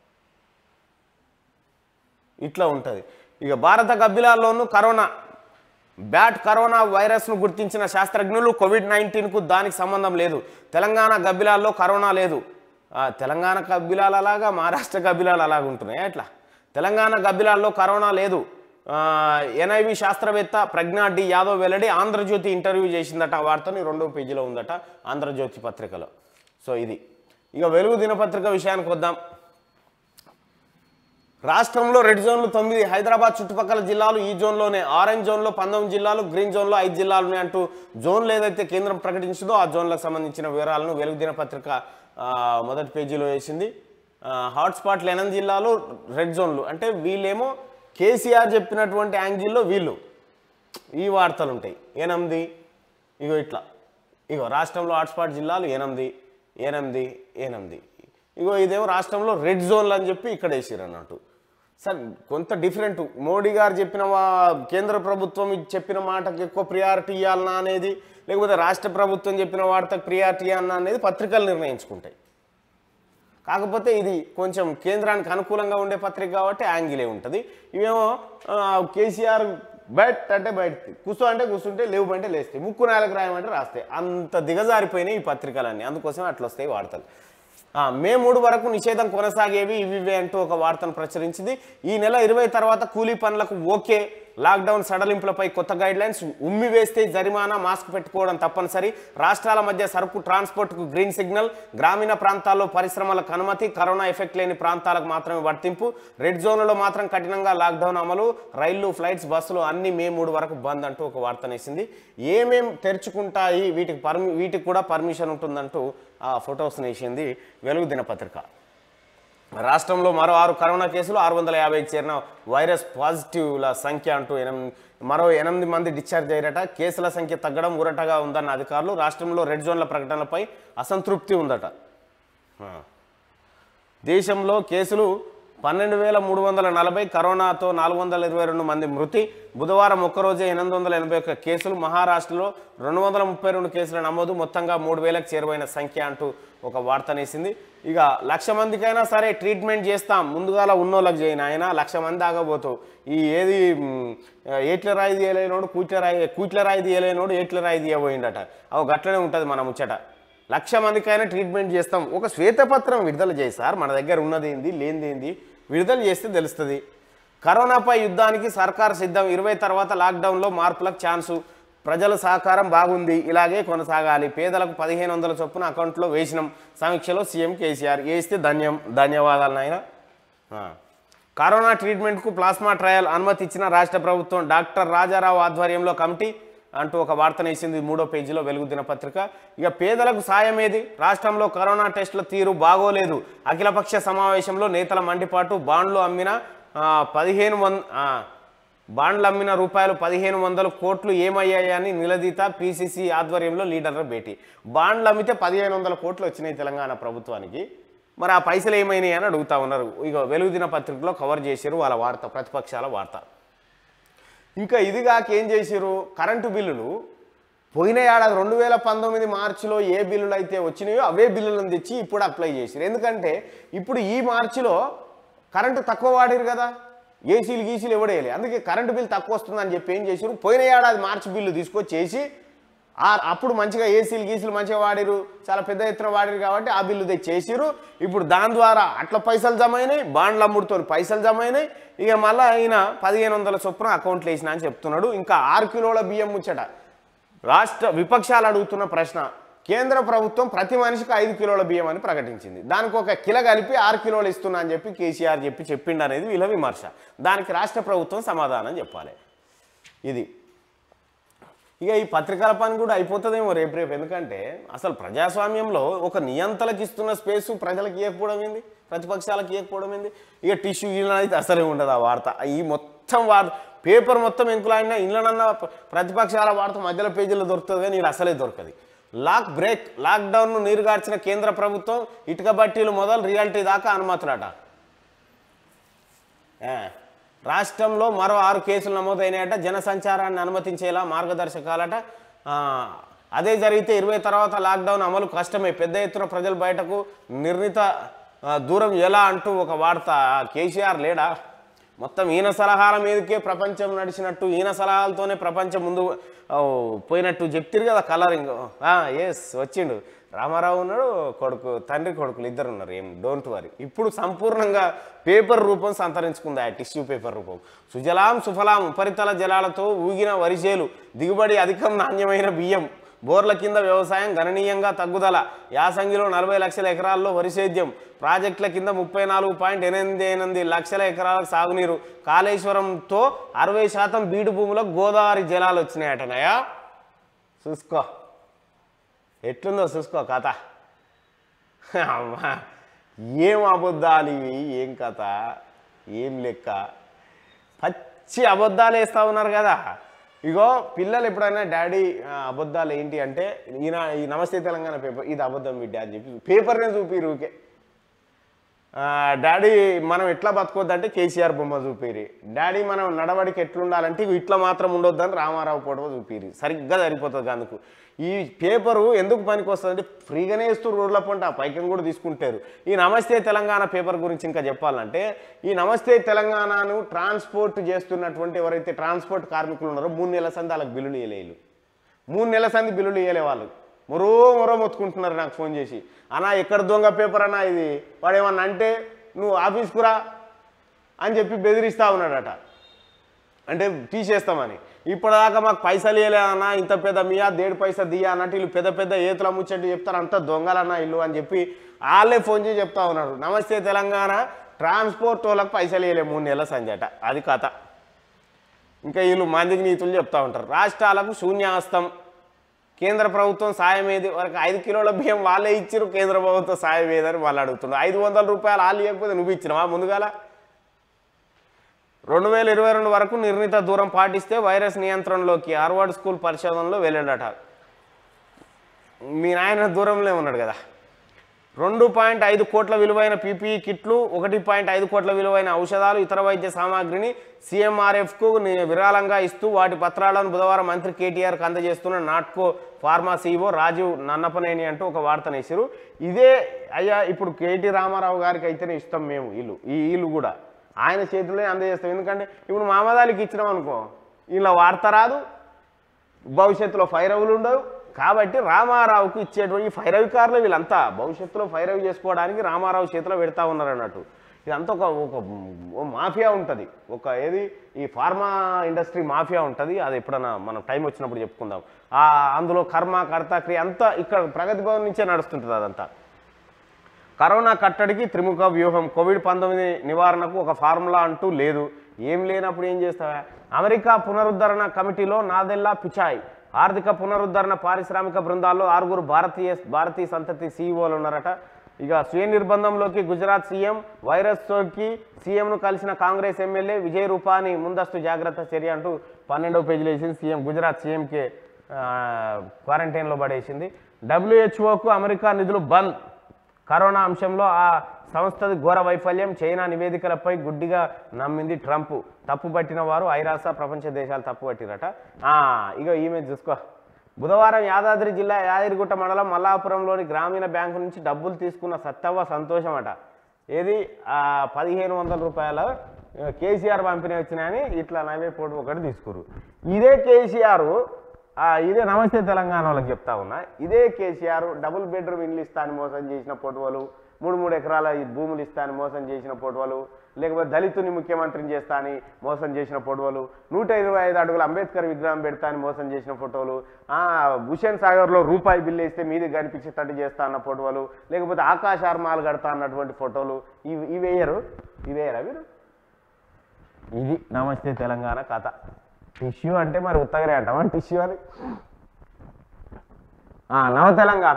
ఇట్లా ఉంటుంది ఇక భారత గబ్బిలాల్లోనూ కరోనా బ్యాట్ కరోనా వైరస్ను గుర్తించిన శాస్త్రజ్ఞులు కోవిడ్ నైన్టీన్కు దానికి సంబంధం లేదు తెలంగాణ గబ్బిలాల్లో కరోనా లేదు ఆ, తెలంగాణ గబ్బిలాలు అలాగా మహారాష్ట్ర గబ్బిలాలు అలాగ ఉంటున్నాయి ఎట్లా తెలంగాణ గబ్బిలాల్లో కరోనా లేదు ఎన్ఐవి శాస్త్రవేత్త ప్రజ్ఞా డి యాదవ్ వెల్లడి ఆంధ్రజ్యోతి ఇంటర్వ్యూ చేసిందట ఆ వార్తని రెండో పేజీలో ఉందట ఆంధ్రజ్యోతి పత్రికలో సో ఇది ఇక వెలుగు దినపత్రిక విషయానికి వద్దాం రాష్ట్రంలో రెడ్ జోన్లు తొమ్మిది హైదరాబాద్ చుట్టుపక్కల జిల్లాలు ఈ జోన్లోనే ఆరెంజ్ జోన్లో పంతొమ్మిది జిల్లాలు గ్రీన్ జోన్లో ఐదు జిల్లాలు ఉన్నాయి అంటూ జోన్లు ఏదైతే కేంద్రం ప్రకటించిందో ఆ జోన్లకు సంబంధించిన వివరాలను వెలుగు దినపత్రిక ఆ, మొదటి పేజీలో వేసింది ఆ, హాట్స్పాట్లు ఎనిమిది జిల్లాలు రెడ్ జోన్లు అంటే వీళ్ళేమో కేసీఆర్ చెప్పినటువంటి యాంగిల్లో వీళ్ళు ఈ వార్తలు ఉంటాయి ఎనిమిది ఇగో ఇట్లా ఇగో రాష్ట్రంలో హాట్స్పాట్ జిల్లాలు ఎనిమిది ఎనిమిది ఎనిమిది ఇగో ఇదేమో రాష్ట్రంలో రెడ్ జోన్లు అని చెప్పి ఇక్కడ వేసారు అన్నట్టు సార్ కొంత డిఫరెంట్ మోడీ గారు చెప్పిన వా- కేంద్ర ప్రభుత్వం ఇది చెప్పిన మాటకి ఎక్కువ ప్రియారిటీ ఇవ్వాలన్నా అనేది లేకపోతే రాష్ట్ర ప్రభుత్వం చెప్పిన వార్తకు ప్రియారిటీ ఇవ్వాలన్నా అనేది పత్రికలు నిర్ణయించుకుంటాయి కాకపోతే ఇది కొంచెం కేంద్రానికి అనుకూలంగా ఉండే పత్రిక కాబట్టి యాంగిలే ఉంటుంది ఇవేమో ఆ, కేసీఆర్ బయట అంటే బయట కూర్చో అంటే కూర్చుంటే లేవు అంటే లేస్తాయి ముక్కు నాలుగు రాయమంటే రాస్తాయి అంత దిగజారిపోయినాయి ఈ పత్రికలన్నీ అందుకోసం అట్లా వస్తాయి వార్తలు ఆ, మే మూడు వరకు నిషేధం కొనసాగేవి ఇవి ఇవే అంటూ ఒక వార్తను ప్రచురించింది ఈ నెల ఇరవై తర్వాత కూలీ పనులకు ఓకే లాక్డౌన్ సడలింపులపై కొత్త గైడ్ లైన్స్ ఉమ్మి వేస్తే జరిమానా మాస్క్ పెట్టుకోవడం తప్పనిసరి రాష్ట్రాల మధ్య సరుకు ట్రాన్స్పోర్ట్కు గ్రీన్ సిగ్నల్ గ్రామీణ ప్రాంతాల్లో పరిశ్రమలకు అనుమతి కరోనా ఎఫెక్ట్ లేని ప్రాంతాలకు మాత్రమే వర్తింపు రెడ్ జోన్లలో మాత్రం కఠినంగా లాక్డౌన్ అమలు రైళ్లు ఫ్లైట్స్ బస్సులు అన్ని మే మూడు వరకు బంద్ అంటూ ఒక వార్తనేసింది ఏమేం తెరుచుకుంటాయి వీటికి పర్మి వీటికి కూడా పర్మిషన్ ఉంటుందంటూ ఆ ఫొటోస్ వేసింది వెలుగు దినపత్రిక రాష్ట్రంలో మరో ఆరు కరోనా కేసులు ఆరు వందల యాభైకి చేరిన వైరస్ పాజిటివ్ల సంఖ్య అంటూ ఎనిమిది మరో ఎనిమిది మంది డిశ్చార్జ్ అయ్యారట కేసుల సంఖ్య తగ్గడం ఊరటగా ఉందన్న అధికారులు రాష్ట్రంలో రెడ్ జోన్ల ప్రకటనలపై అసంతృప్తి ఉందట ఆ. దేశంలో కేసులు పన్నెండు వేల మూడు వందల నలభై కరోనాతో నాలుగు వందల ఇరవై రెండు మంది మృతి బుధవారం ఒక్కరోజే ఎనిమిది వందల ఎనభై ఒక్క కేసులు మహారాష్ట్రలో రెండు వందల ముప్పై రెండు కేసుల నమోదు మొత్తంగా మూడు వేలకు చేరువైన సంఖ్య అంటూ ఒక వార్తనేసింది ఇక లక్ష మందికైనా సరే ట్రీట్మెంట్ చేస్తాం ముందుగాల ఉన్నోళ్ళకి చేయను ఆయన లక్ష మంది ఆగబోతావు ఈ ఏది మ్, ఏట్ల రాయి తీయలేనోడు కూట్ల రాయి కూట్ల రాయి తీయలేనోడు ఏట్ల రాయి తీయబోయిండట అవి గట్లనే ఉంటుంది మన ముచ్చట లక్ష మందికైనా ట్రీట్మెంట్ చేస్తాం ఒక శ్వేతపత్రం విడుదల చేయి సార్ మన దగ్గర ఉన్నది ఏంది లేనిది ఏంది విడుదల చేస్తే తెలుస్తుంది కరోనాపై యుద్ధానికి సర్కార్ సిద్ధం ఇరవై తర్వాత లాక్డౌన్లో మార్పులకు ఛాన్సు ప్రజల సహకారం బాగుంది ఇలాగే కొనసాగాలి పేదలకు పదిహేను వందల చొప్పున అకౌంట్లో వేసినాం సమీక్షలో సీఎం కేసీఆర్ వేస్తే ధన్యం ధన్యవాదాలు నాయన ఆ. కరోనా ట్రీట్మెంట్కు ప్లాస్మా ట్రయల్ అనుమతి ఇచ్చిన రాష్ట్ర ప్రభుత్వం డాక్టర్ రాజారావు ఆధ్వర్యంలో కమిటీ అంటూ ఒక వార్తనేసింది మూడో పేజీలో వెలుగు దినపత్రిక ఇక పేదలకు సాయం ఏది రాష్ట్రంలో కరోనా టెస్టుల తీరు బాగోలేదు అఖిలపక్ష సమావేశంలో నేతల మండిపాటు బాండ్లు అమ్మిన ఆ, పదిహేను వంద ఆ, బాండ్లు అమ్మిన రూపాయలు పదిహేను వందల కోట్లు ఏమయ్యాయని నిలదీత పీసీసీ ఆధ్వర్యంలో లీడర్ల భేటీ బాండ్లు అమ్మితే పదిహేను వందల కోట్లు వచ్చినాయి తెలంగాణ ప్రభుత్వానికి మరి ఆ పైసలు ఏమైనాయి అని అడుగుతా ఉన్నారు ఇక వెలుగు దిన పత్రికలో కవర్ చేశారు వాళ్ళ వార్త ప్రతిపక్షాల వార్త ఇంకా ఇది కాక ఏం చేసిరు కరెంటు బిల్లులు పోయిన ఏడాది రెండు వేల పంతొమ్మిది మార్చిలో ఏ బిల్లులు అయితే వచ్చినాయో అవే బిల్లులను తెచ్చి ఇప్పుడు అప్లై చేసిరు ఎందుకంటే ఇప్పుడు ఈ మార్చిలో కరెంటు తక్కువ వాడిరు కదా ఏసీలు గీసీలు ఎవడేయాలి అందుకే కరెంటు బిల్ తక్కువ వస్తుందని చెప్పి ఏం చేసిరు పోయిన ఏడాది మార్చి బిల్లు తీసుకొచ్చి వేసి ఆ అప్పుడు మంచిగా ఏసీలు గీసీలు మంచిగా వాడిరు చాలా పెద్ద ఎత్తున వాడిరు కాబట్టి ఆ బిల్లు తెచ్చేసిరు ఇప్పుడు దాని ద్వారా అట్ల పైసలు జమ అయినాయి బాండ్లు అమ్ముడుతో పైసలు జమ అయినాయి ఇక మళ్ళీ ఆయన పదిహేను వందల చొప్పున అకౌంట్లు వేసిన అని చెప్తున్నాడు ఇంకా ఆరు కిలోల బియ్యం ముచ్చట రాష్ట్ర విపక్షాలు అడుగుతున్న ప్రశ్న కేంద్ర ప్రభుత్వం ప్రతి మనిషికి ఐదు కిలోల బియ్యం అని ప్రకటించింది దానికి ఒక కిలో కలిపి ఆరు కిలోలు ఇస్తున్నా అని చెప్పి కేసీఆర్ చెప్పి చెప్పిండు అనేది వీళ్ళ విమర్శ దానికి రాష్ట్ర ప్రభుత్వం సమాధానం చెప్పాలి ఇది ఇక ఈ పత్రికల పని కూడా అయిపోతుందేమో రేపు రేపు ఎందుకంటే అసలు ప్రజాస్వామ్యంలో ఒక నియంతలకు ఇస్తున్న స్పేస్ ప్రజలకు ఇవ్వకపోవడం ఏంది ప్రతిపక్షాలకు ఇవ్వకపోవడం ఏంది ఇక టిష్యూ ఇళ్ళ అయితే అసలే ఉండదు ఆ వార్త ఈ మొత్తం వార్త పేపర్ మొత్తం ఎంకులైనా ఇళ్ళనన్న ప్రతిపక్షాల వార్త మధ్యలో పేజీలో దొరుకుతుంది కానీ ఇది అసలే దొరకదు లాక్ బ్రేక్ లాక్డౌన్ను నీరుగార్చిన కేంద్ర ప్రభుత్వం ఇటుక బట్టీలు మొదలు రియాలిటీ దాకా అనుమతులట ఆ, రాష్ట్రంలో మరో ఆరు కేసులు నమోదైనాయట జనసంచారాన్ని అనుమతించేలా మార్గదర్శకాలట ఆ, అదే జరిగితే ఇరవై తర్వాత లాక్డౌన్ అమలు కష్టమే పెద్ద ఎత్తున ప్రజలు బయటకు నిర్ణీత ఆ, దూరం ఎలా అంటూ ఒక వార్త ఆ, కేసీఆర్ లేడా మొత్తం ఈయన సలహాల మీదకే ప్రపంచం నడిచినట్టు ఈయన సలహాలతోనే ప్రపంచం ముందు ఆ, పోయినట్టు చెప్తిరు కదా కలరింగ్ ఎస్ వచ్చిండు రామారావు ఉన్నాడు కొడుకు తండ్రి కొడుకులు ఇద్దరు ఉన్నారు ఏం డోంట్ వరీ ఇప్పుడు సంపూర్ణంగా పేపర్ రూపం సంతరించుకుంది ఆ టిష్యూ పేపర్ రూపం సుజలాం సుఫలాం ఉపరితల జలాలతో ఊగిన వరిసేలు దిగుబడి అధికం నాణ్యమైన బియ్యం బోర్ల కింద వ్యవసాయం గణనీయంగా తగ్గుదల యాసంగిలో నలభై లక్షల ఎకరాల్లో వరి సేద్యం ప్రాజెక్టుల కింద ముప్పై నాలుగు పాయింట్ ఎనిమిది ఎనిమిది లక్షల ఎకరాలకు సాగునీరు కాళేశ్వరంతో అరవై శాతం బీడు భూములకు గోదావరి జలాలు వచ్చినాయటనయా చూసుకో ఎట్లుందో చూసుకో కథ అమ్మా ఏం అబద్ధాలు ఇవి ఏం కథ ఏం లెక్క పచ్చి అబద్ధాలు వేస్తూ ఉన్నారు కదా ఇగో పిల్లలు ఎప్పుడైనా డాడీ ఆ, అబద్ధాలు ఏంటి అంటే ఈయన ఈ నమస్తే తెలంగాణ పేపర్ ఇది అబద్ధం బిడ్డ అని చెప్పి పేపర్నే చూపిరు ఊకే ఆ, డాడీ మనం ఎట్లా బతకొద్దంటే కేసీఆర్ బొమ్మ చూపిరి డాడీ మనం నడవడికి ఎట్లుండాలంటే ఇవి ఇట్లా మాత్రం ఉండొద్దని రామారావు ఫోటో చూపిరి సరిగ్గా సరిపోతుంది అందుకు ఈ పేపరు ఎందుకు పనికి వస్తుందంటే ఫ్రీగానే ఇస్తూ రోడ్ల పంట పైకం కూడా తీసుకుంటారు ఈ నమస్తే తెలంగాణ పేపర్ గురించి ఇంకా చెప్పాలంటే ఈ నమస్తే తెలంగాణను ట్రాన్స్పోర్ట్ చేస్తున్నటువంటి ఎవరైతే ట్రాన్స్పోర్ట్ కార్మికులు ఉన్నారో మూడు నెలల సంది వాళ్ళకి బిల్లులు ఇవ్వలేదు మూడు నెలల సంది బిల్లులు ఇవ్వలే వాళ్ళు మరో మరో మొత్తుకుంటున్నారు నాకు ఫోన్ చేసి అన్నా ఎక్కడ దొంగ పేపర్ అన్నా ఇది వాడు ఏమన్నా అంటే నువ్వు ఆఫీస్కు రా అని చెప్పి బెదిరిస్తా ఉన్నాడట అంటే తీసేస్తామని ఇప్పటిదాకా మాకు పైసలు ఇవ్వలేదన్నా ఇంత పెద్ద మియా దేడు పైసా దియా అన్నట్టు వీళ్ళు పెద్ద పెద్ద ఏతుల ముచ్చట్టు చెప్తారు అంత దొంగలన్నా ఇల్లు అని చెప్పి వాళ్ళే ఫోన్ చేసి చెప్తా ఉన్నాడు నమస్తే తెలంగాణ ట్రాన్స్పోర్ట్ వాళ్ళకి పైసలు ఇవ్వలే మూడు నెలల సంజట అది కథ ఇంకా వీళ్ళు మందికి నీతులు చెప్తా ఉంటారు రాష్ట్రాలకు శూన్యాస్తం కేంద్ర ప్రభుత్వం సాయం ఏది వరకు ఐదు కిలోల బియ్యం వాళ్ళే ఇచ్చిరు కేంద్ర ప్రభుత్వం సాయం ఏదని వాళ్ళు అడుగుతున్నారు ఐదు వందల రూపాయలు వాళ్ళు ఇవ్వకపోతే నువ్వు ఇచ్చినావా ముందుగాల రెండు వేల ఇరవై రెండు వరకు నిర్ణీత దూరం పాటిస్తే వైరస్ నియంత్రణలోకి హార్వర్డ్ స్కూల్ పరిశోధనలో వెళ్ళాడట మీ నాయన దూరంలో ఉన్నాడు కదా రెండు పాయింట్ ఐదు కోట్ల విలువైన పీపీఈ కిట్లు ఒకటి పాయింట్ ఐదు కోట్ల విలువైన ఔషధాలు ఇతర వైద్య సామాగ్రిని సీఎంఆర్ఎఫ్కు విరాళంగా ఇస్తూ వాటి పత్రాలను బుధవారం మంత్రి కేటీఆర్కి అందజేస్తున్న నాట్కో ఫార్మా సీఈఓ రాజీవ్ నన్నపనేని అంటూ ఒక వార్తనేసారు ఇదే అయ్యా ఇప్పుడు కేటీ రామారావు గారికి అయితేనే ఇస్తాం మేము వీళ్ళు ఈ వీళ్ళు కూడా ఆయన చేతుల్లో అందజేస్తాం ఎందుకంటే ఇప్పుడు మామదాలికి ఇచ్చినాం అనుకో ఇలా వార్త రాదు భవిష్యత్తులో ఫైరవులు ఉండవు కాబట్టి రామారావుకు ఇచ్చేటువంటి ఈ ఫైరవి కార్లు వీళ్ళంతా భవిష్యత్తులో ఫైరవి చేసుకోవడానికి రామారావు చేతిలో పెడతా ఉన్నారు అన్నట్టు ఇదంతా ఒక ఒక ఓ మాఫియా ఉంటుంది ఒక ఏది ఈ ఫార్మా ఇండస్ట్రీ మాఫియా ఉంటుంది అది ఎప్పుడన్నా మనం టైం వచ్చినప్పుడు చెప్పుకుందాం ఆ అందులో కర్మ కర్త క్రియ అంతా ఇక్కడ ప్రగతి భవన్ నుంచే నడుస్తుంటుంది అదంతా కరోనా కట్టడికి త్రిముఖ వ్యూహం కోవిడ్ పంతొమ్మిది నివారణకు ఒక ఫార్ములా అంటూ లేదు ఏం లేనప్పుడు ఏం చేస్తావా అమెరికా పునరుద్ధరణ కమిటీలో నాదెల్లా పిచాయ్ ఆర్థిక పునరుద్ధరణ పారిశ్రామిక బృందాల్లో ఆరుగురు భారతీయ భారతీయ సంతతి సీఈఓలు ఉన్నారట ఇక స్వీయ నిర్బంధంలోకి గుజరాత్ సీఎం వైరస్ సోకి సీఎంను కలిసిన కాంగ్రెస్ ఎమ్మెల్యే విజయ్ రూపాని ముందస్తు జాగ్రత్త చర్య అంటూ పన్నెండవ పేజీలో వేసింది సీఎం గుజరాత్ సీఎంకే క్వారంటైన్లో పడేసింది డబ్ల్యూహెచ్ఓకు అమెరికా నిధులు బంద్ కరోనా అంశంలో ఆ సంస్థది ఘోర వైఫల్యం చైనా నివేదికలపై గుడ్డిగా నమ్మింది ట్రంప్ తప్పు పట్టిన వారు ఐరాస ప్రపంచ దేశాలు తప్పు పట్టిరట ఆ, ఇగో ఈమె చూసుకో బుధవారం యాదాద్రి జిల్లా యాదగిరిగుట్ట మండలం మల్లాపురంలోని గ్రామీణ బ్యాంకు నుంచి డబ్బులు తీసుకున్న సత్తవ్వ సంతోషం అట ఏది ఆ, పదిహేను వందల రూపాయల ఆ, కేసీఆర్ పంపిణీ వచ్చినాయని ఇట్లా నలభై కోట్లు ఒకటి తీసుకురు ఇదే కేసీఆర్ ఆ, ఇదే నమస్తే తెలంగాణ వాళ్ళకి చెప్తా ఉన్నా ఇదే కేసీఆర్ డబుల్ బెడ్రూమ్ ఇల్లు ఇస్తా అని మోసం చేసిన ఫోటోలు మూడు మూడు ఎకరాల ఈ భూములు ఇస్తా అని మోసం చేసిన ఫోటోలు లేకపోతే దళితుని ముఖ్యమంత్రిని చేస్తా అని మోసం చేసిన ఫోటోలు నూట ఇరవై ఐదు అడుగుల అంబేద్కర్ విగ్రహం పెడతా అని మోసం చేసిన ఫోటోలు ఆ, హుషేన్ సాగర్లో రూపాయి బిల్లు వేస్తే మీది కనిపించేటట్టు చేస్తా అన్న ఫోటోలు లేకపోతే ఆకాశ ఆర్మాలు కడతా అన్నటువంటి ఫోటోలు ఇవి ఇవి వేయరు ఇవి వేయరా మీరు ఇది నమస్తే తెలంగాణ కథ టిష్యూ అంటే మరి ఉత్తగరే అంటామా టిష్యూ అని ఆ, నవ తెలంగాణ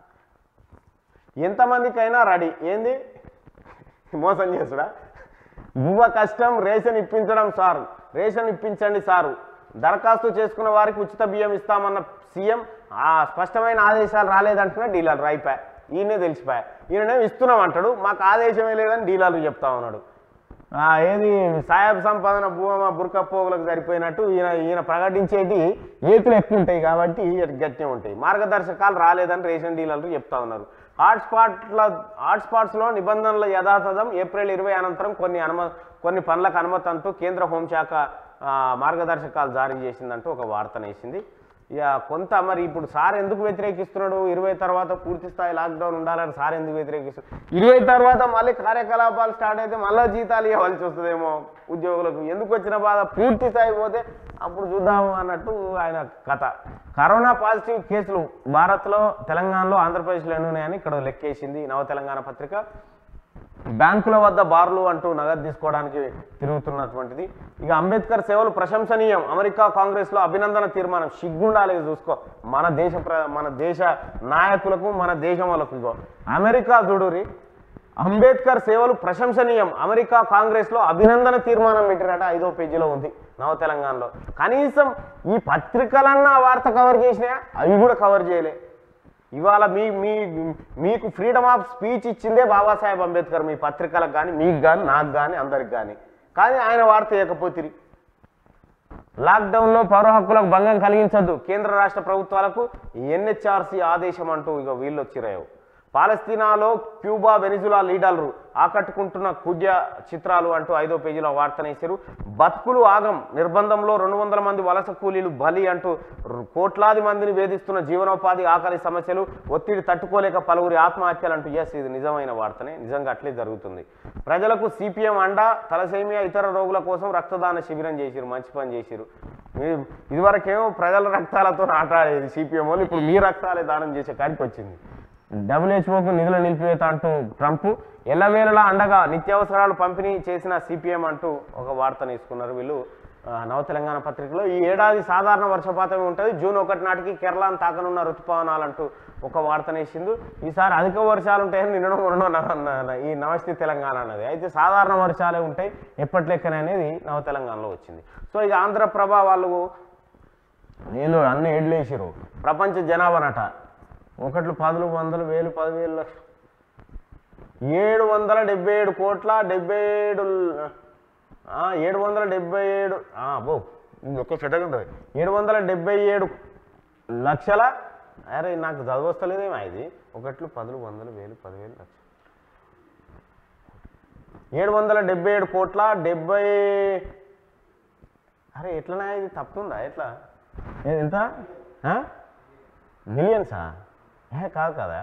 ఎంతమందికైనా రెడీ ఏంది మోసం చేసుడా యువ కష్టం రేషన్ ఇప్పించడం సారు రేషన్ ఇప్పించండి సారు దరఖాస్తు చేసుకున్న వారికి ఉచిత బియ్యం ఇస్తామన్న సీఎం ఆ స్పష్టమైన ఆదేశాలు రాలేదంటున్నా డీలర్ అయిపోయా ఈయనే తెలిసిపోయా ఈయననే ఇస్తున్నాం అంటాడు మాకు ఆదేశమే లేదని డీలర్లు చెప్తా ఉన్నాడు ఆ, ఏది సాయబ్ సంపాదన భూమా బుర్క పోగులకు సరిపోయినట్టు ఈయన ఈయన ప్రకటించేటి ఏతులు ఎక్కువ ఉంటాయి కాబట్టి గట్టిగా ఉంటాయి మార్గదర్శకాలు రాలేదని రేషన్ డీలర్లు చెప్తా ఉన్నారు హాట్స్పాట్ల హాట్స్పాట్స్లో నిబంధనల యథాతథం ఏప్రిల్ ఇరవై అనంతరం కొన్ని అనుమ కొన్ని పనులకు అనుమతి అంటూ కేంద్ర హోంశాఖ ఆ, మార్గదర్శకాలు జారీ చేసిందంటూ ఒక వార్తనేసింది ఇక కొంత మరి ఇప్పుడు సార్ ఎందుకు వ్యతిరేకిస్తున్నాడు ఇరవై తర్వాత పూర్తి స్థాయి లాక్డౌన్ ఉండాలని సార్ ఎందుకు వ్యతిరేకిస్తున్నాడు ఇరవై తర్వాత మళ్ళీ కార్యకలాపాలు స్టార్ట్ అయితే మళ్ళీ జీతాలు ఇవ్వాల్సి వస్తుందేమో ఉద్యోగులకు ఎందుకు వచ్చిన బాధ పూర్తి స్థాయి పోతే అప్పుడు చూద్దాము అన్నట్టు ఆయన కథ కరోనా పాజిటివ్ కేసులు భారత్లో తెలంగాణలో ఆంధ్రప్రదేశ్లో ఎన్ని ఉన్నాయని ఇక్కడ లెక్కేసింది నవ తెలంగాణ పత్రిక బ్యాంకుల వద్ద బార్లు అంటూ నగదు తీసుకోవడానికి తిరుగుతున్నటువంటిది ఇక అంబేద్కర్ సేవలు ప్రశంసనీయం అమెరికా కాంగ్రెస్లో అభినందన తీర్మానం సిగ్గుండాలి చూసుకో మన దేశ ప్ర మన దేశ నాయకులకు మన దేశం వాళ్ళకు ఇగో అమెరికా చూడురి అంబేద్కర్ సేవలు ప్రశంసనీయం అమెరికా కాంగ్రెస్లో అభినందన తీర్మానం పెట్టినట ఐదో పేజీలో ఉంది నవ తెలంగాణలో కనీసం ఈ పత్రికలన్నా ఆ వార్త కవర్ చేసినాయా అవి కూడా కవర్ చేయలే ఇవాళ మీ మీ మీకు ఫ్రీడమ్ ఆఫ్ స్పీచ్ ఇచ్చిందే బాబాసాహెబ్ అంబేద్కర్ మీ పత్రికలకు కానీ మీకు కానీ నాకు కానీ అందరికి కానీ కానీ ఆయన వార్త ఇవ్వకపోతిరి లాక్డౌన్లో పౌర హక్కులకు భంగం కలిగించొద్దు కేంద్ర రాష్ట్ర ప్రభుత్వాలకు ఎన్హెచ్ఆర్సీ ఆదేశం అంటూ ఇక వీళ్ళు వచ్చిరాయవు పాలస్తీనాలో క్యూబా వెనిజులా లీడర్లు ఆకట్టుకుంటున్న కుడ్య చిత్రాలు అంటూ ఐదో పేజీలో వార్తనేశారు బతుకులు ఆగం నిర్బంధంలో రెండు వందల మంది వలస కూలీలు బలి అంటూ రు- కోట్లాది మందిని వేధిస్తున్న జీవనోపాధి ఆకలి సమస్యలు ఒత్తిడి తట్టుకోలేక పలువురి ఆత్మహత్యలు అంటూ ఎస్ ఇది నిజమైన వార్తనే నిజంగా అట్లే జరుగుతుంది ప్రజలకు సిపిఎం అండా తలసేమియా ఇతర రోగుల కోసం రక్తదాన శిబిరం చేసిరు మంచి పని చేసిరు మీ- ఇదివరకేమో ప్రజల రక్తాలతో ఆటాడేది సిపిఎం వాళ్ళు ఇప్పుడు మీ రక్తాలే దానం చేసే కాడికి వచ్చింది డబ్ల్యూహెచ్ఓకు నిధుల నిలిపివేత అంటూ ట్రంప్ ఎల్లవేళలా అండగా నిత్యావసరాలు పంపిణీ చేసిన సిపిఎం అంటూ ఒక వార్తను తీసుకున్నారు వీళ్ళు ఆ, నవ తెలంగాణ పత్రికలో ఈ ఏడాది సాధారణ వర్షపాతమే ఉంటుంది జూన్ ఒకటి నాటికి కేరళను తాకనున్న ఋతుపవనాలు అంటూ ఒక వార్తనేసింది ఈసారి అధిక వర్షాలు ఉంటాయని నిన్న మొన్న న- న- ఈ నమస్తే తెలంగాణ అన్నది అయితే సాధారణ వర్షాలే ఉంటాయి ఎప్పటి లెక్కనే అనేది నవ తెలంగాణలో వచ్చింది సో ఇక ఆంధ్రప్రభ వాళ్ళు నేను అన్ని ఏడ్లు వేసిరు ప్రపంచ జనాభానట ఒకట్లు పదులు వందలు వేలు పదివేలు లక్ష ఏడు వందల డెబ్బై ఏడు కోట్ల డెబ్బై ఏడు ల- ఆ, ఏడు వందల డెబ్బై ఏడు ఆ, బో ఇది ఒక్క సెటగా ఉంటుంది ఏడు వందల డెబ్బై ఏడు లక్షల అరే నాకు చదవస్తలేదేమో ఇది ఒకట్లు పదులు వందలు వేలు పదివేలు లక్ష ఏడు వందల డెబ్బై ఏడు కోట్ల డెబ్బై అరే ఎట్లనా ఇది తప్పుందా ఎట్లా ఏ- ఎంత మిలియన్సా ఏ కాదు కదా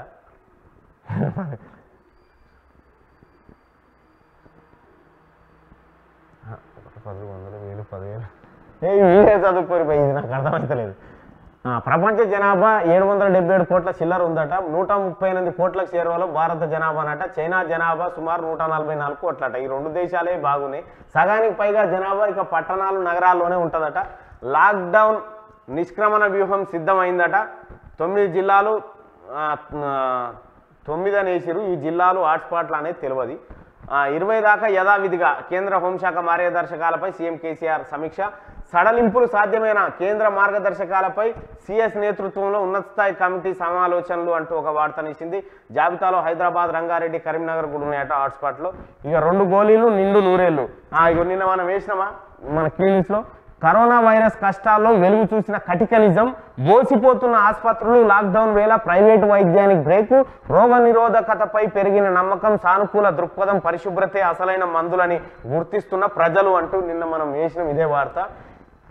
ఆ, ఒకటి పది వందలు వేలు పదివేలు ఏ మీరే చదువుకోరు పోయి ఇది నాకు అర్థమవుతలేదు ఆ, ప్రపంచ జనాభా ఏడు వందల డెబ్బై ఏడు కోట్ల చిల్లర ఉందట నూట ముప్పై ఎనిమిది కోట్లకు చేరువలో భారత జనాభా అనట చైనా జనాభా సుమారు నూట నలభై నాలుగు కోట్లట ఈ రెండు దేశాలే బాగున్నాయి సగానికి పైగా జనాభా ఇక పట్టణాలు నగరాల్లోనే ఉంటుందట లాక్డౌన్ నిష్క్రమణ వ్యూహం సిద్ధమైందట తొమ్మిది జిల్లాలు ఆ, ఆ, తొమ్మిది అనేసిరు ఈ జిల్లాలు హాట్స్పాట్లు అనేది తెలియదు ఆ, ఇరవై దాకా యథావిధిగా కేంద్ర హోంశాఖ మార్గదర్శకాలపై సీఎం కేసీఆర్ సమీక్ష సడలింపులు సాధ్యమైన కేంద్ర మార్గదర్శకాలపై సిఎస్ నేతృత్వంలో ఉన్నత స్థాయి కమిటీ సమాలోచనలు అంటూ ఒక వార్తనిచ్చింది జాబితాలో హైదరాబాద్ రంగారెడ్డి కరీంనగర్ కూడా ఉన్నాయట హాట్స్పాట్లో ఇక రెండు గోళీలు నిండు నూరేళ్ళు ఆ, ఇగో నిన్న మనం వేసినామా మన క్లినిక్స్లో కరోనా వైరస్ కష్టాల్లో వెలుగు చూసిన కటిక నిజం బోసిపోతున్న ఆసుపత్రులు లాక్డౌన్ వేళ ప్రైవేటు వైద్యానికి బ్రేకు రోగ నిరోధకతపై పెరిగిన నమ్మకం సానుకూల దృక్పథం పరిశుభ్రతే అసలైన మందులని గుర్తిస్తున్న ప్రజలు అంటూ నిన్న మనం వేసిన ఇదే వార్త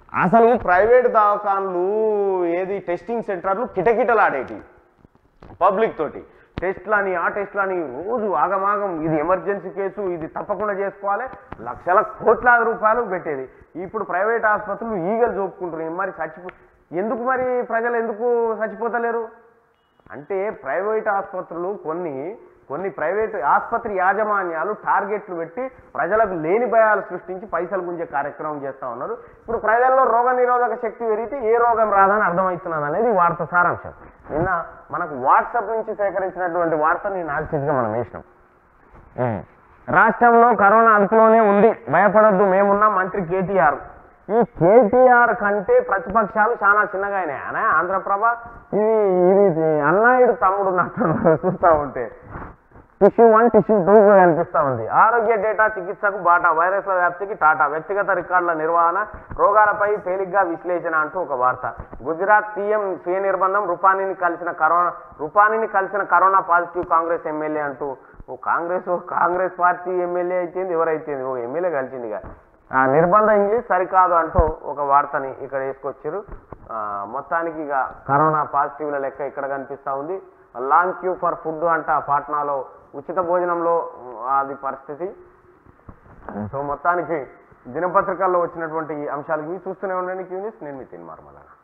అసలు ప్రైవేట్ దవాఖాన్లు ఏది టెస్టింగ్ సెంటర్లు కిటకిటలాడేటి పబ్లిక్ తోటి టెస్ట్లని ఆ టెస్ట్లని రోజు ఆగమాగం ఇది ఎమర్జెన్సీ కేసు ఇది తప్పకుండా చేసుకోవాలి లక్షల కోట్లాది రూపాయలు పెట్టేది ఇప్పుడు ప్రైవేట్ ఆసుపత్రులు ఈగలు చూపుకుంటున్నాయి మరి చచ్చిపో ఎందుకు మరి ప్రజలు ఎందుకు చచ్చిపోతలేరు అంటే ప్రైవేట్ ఆసుపత్రులు కొన్ని కొన్ని ప్రైవేట్ ఆసుపత్రి యాజమాన్యాలు టార్గెట్లు పెట్టి ప్రజలకు లేని భయాలు సృష్టించి పైసలు గుంజే కార్యక్రమం చేస్తూ ఉన్నారు ఇప్పుడు ప్రజల్లో రోగ నిరోధక శక్తి పెరిగితే ఏ రోగం రాదని అర్థమవుతున్నది అనేది వార్త సారాంశం నిన్న మనకు వాట్సాప్ నుంచి సేకరించినటువంటి వార్త నేను ఆలోచించగా మనం వేసినాం రాష్ట్రంలో కరోనా అదుపులోనే ఉంది భయపడొద్దు మేమున్నాం మంత్రి కేటీఆర్ ఈ కేటీఆర్ కంటే ప్రతిపక్షాలు చాలా చిన్నగా అయినాయి అనే ఆంధ్రప్రభ ఇది ఇది అన్నాయుడు తమ్ముడు ఉన్నట్టు చూస్తూ ఉంటే టిష్యూ వన్ టిష్యూ టూ కనిపిస్తూ ఉంది ఆరోగ్య డేటా చికిత్సకు బాటా వైరస్ల వ్యాప్తికి టాటా వ్యక్తిగత రికార్డుల నిర్వహణ రోగాలపై తేలిగ్గా విశ్లేషణ అంటూ ఒక వార్త గుజరాత్ సీఎం స్వీయ నిర్బంధం రూపానిని కలిసిన కరోనా రూపానిని కలిసిన కరోనా పాజిటివ్ కాంగ్రెస్ ఎమ్మెల్యే అంటూ ఓ కాంగ్రెస్ కాంగ్రెస్ పార్టీ ఎమ్మెల్యే అయితేంది ఎవరైతేంది ఓ ఎమ్మెల్యే కలిసిందిగా ఆ నిర్బంధ ఇంగ్లీష్ సరికాదు అంటూ ఒక వార్తని ఇక్కడ వేసుకొచ్చారు ఆ, మొత్తానికి ఇక కరోనా పాజిటివ్ల లెక్క ఇక్కడ కనిపిస్తూ ఉంది లాంగ్ క్యూ ఫర్ ఫుడ్ అంట పాట్నాలో ఉచిత భోజనంలో ఉమ్, అది పరిస్థితి సో మొత్తానికి దినపత్రికల్లో వచ్చినటువంటి ఈ అంశాలకి ఇవి చూస్తూనే ఉండండి క్యూ న్యూస్ నేను మీ తిన్మార్మల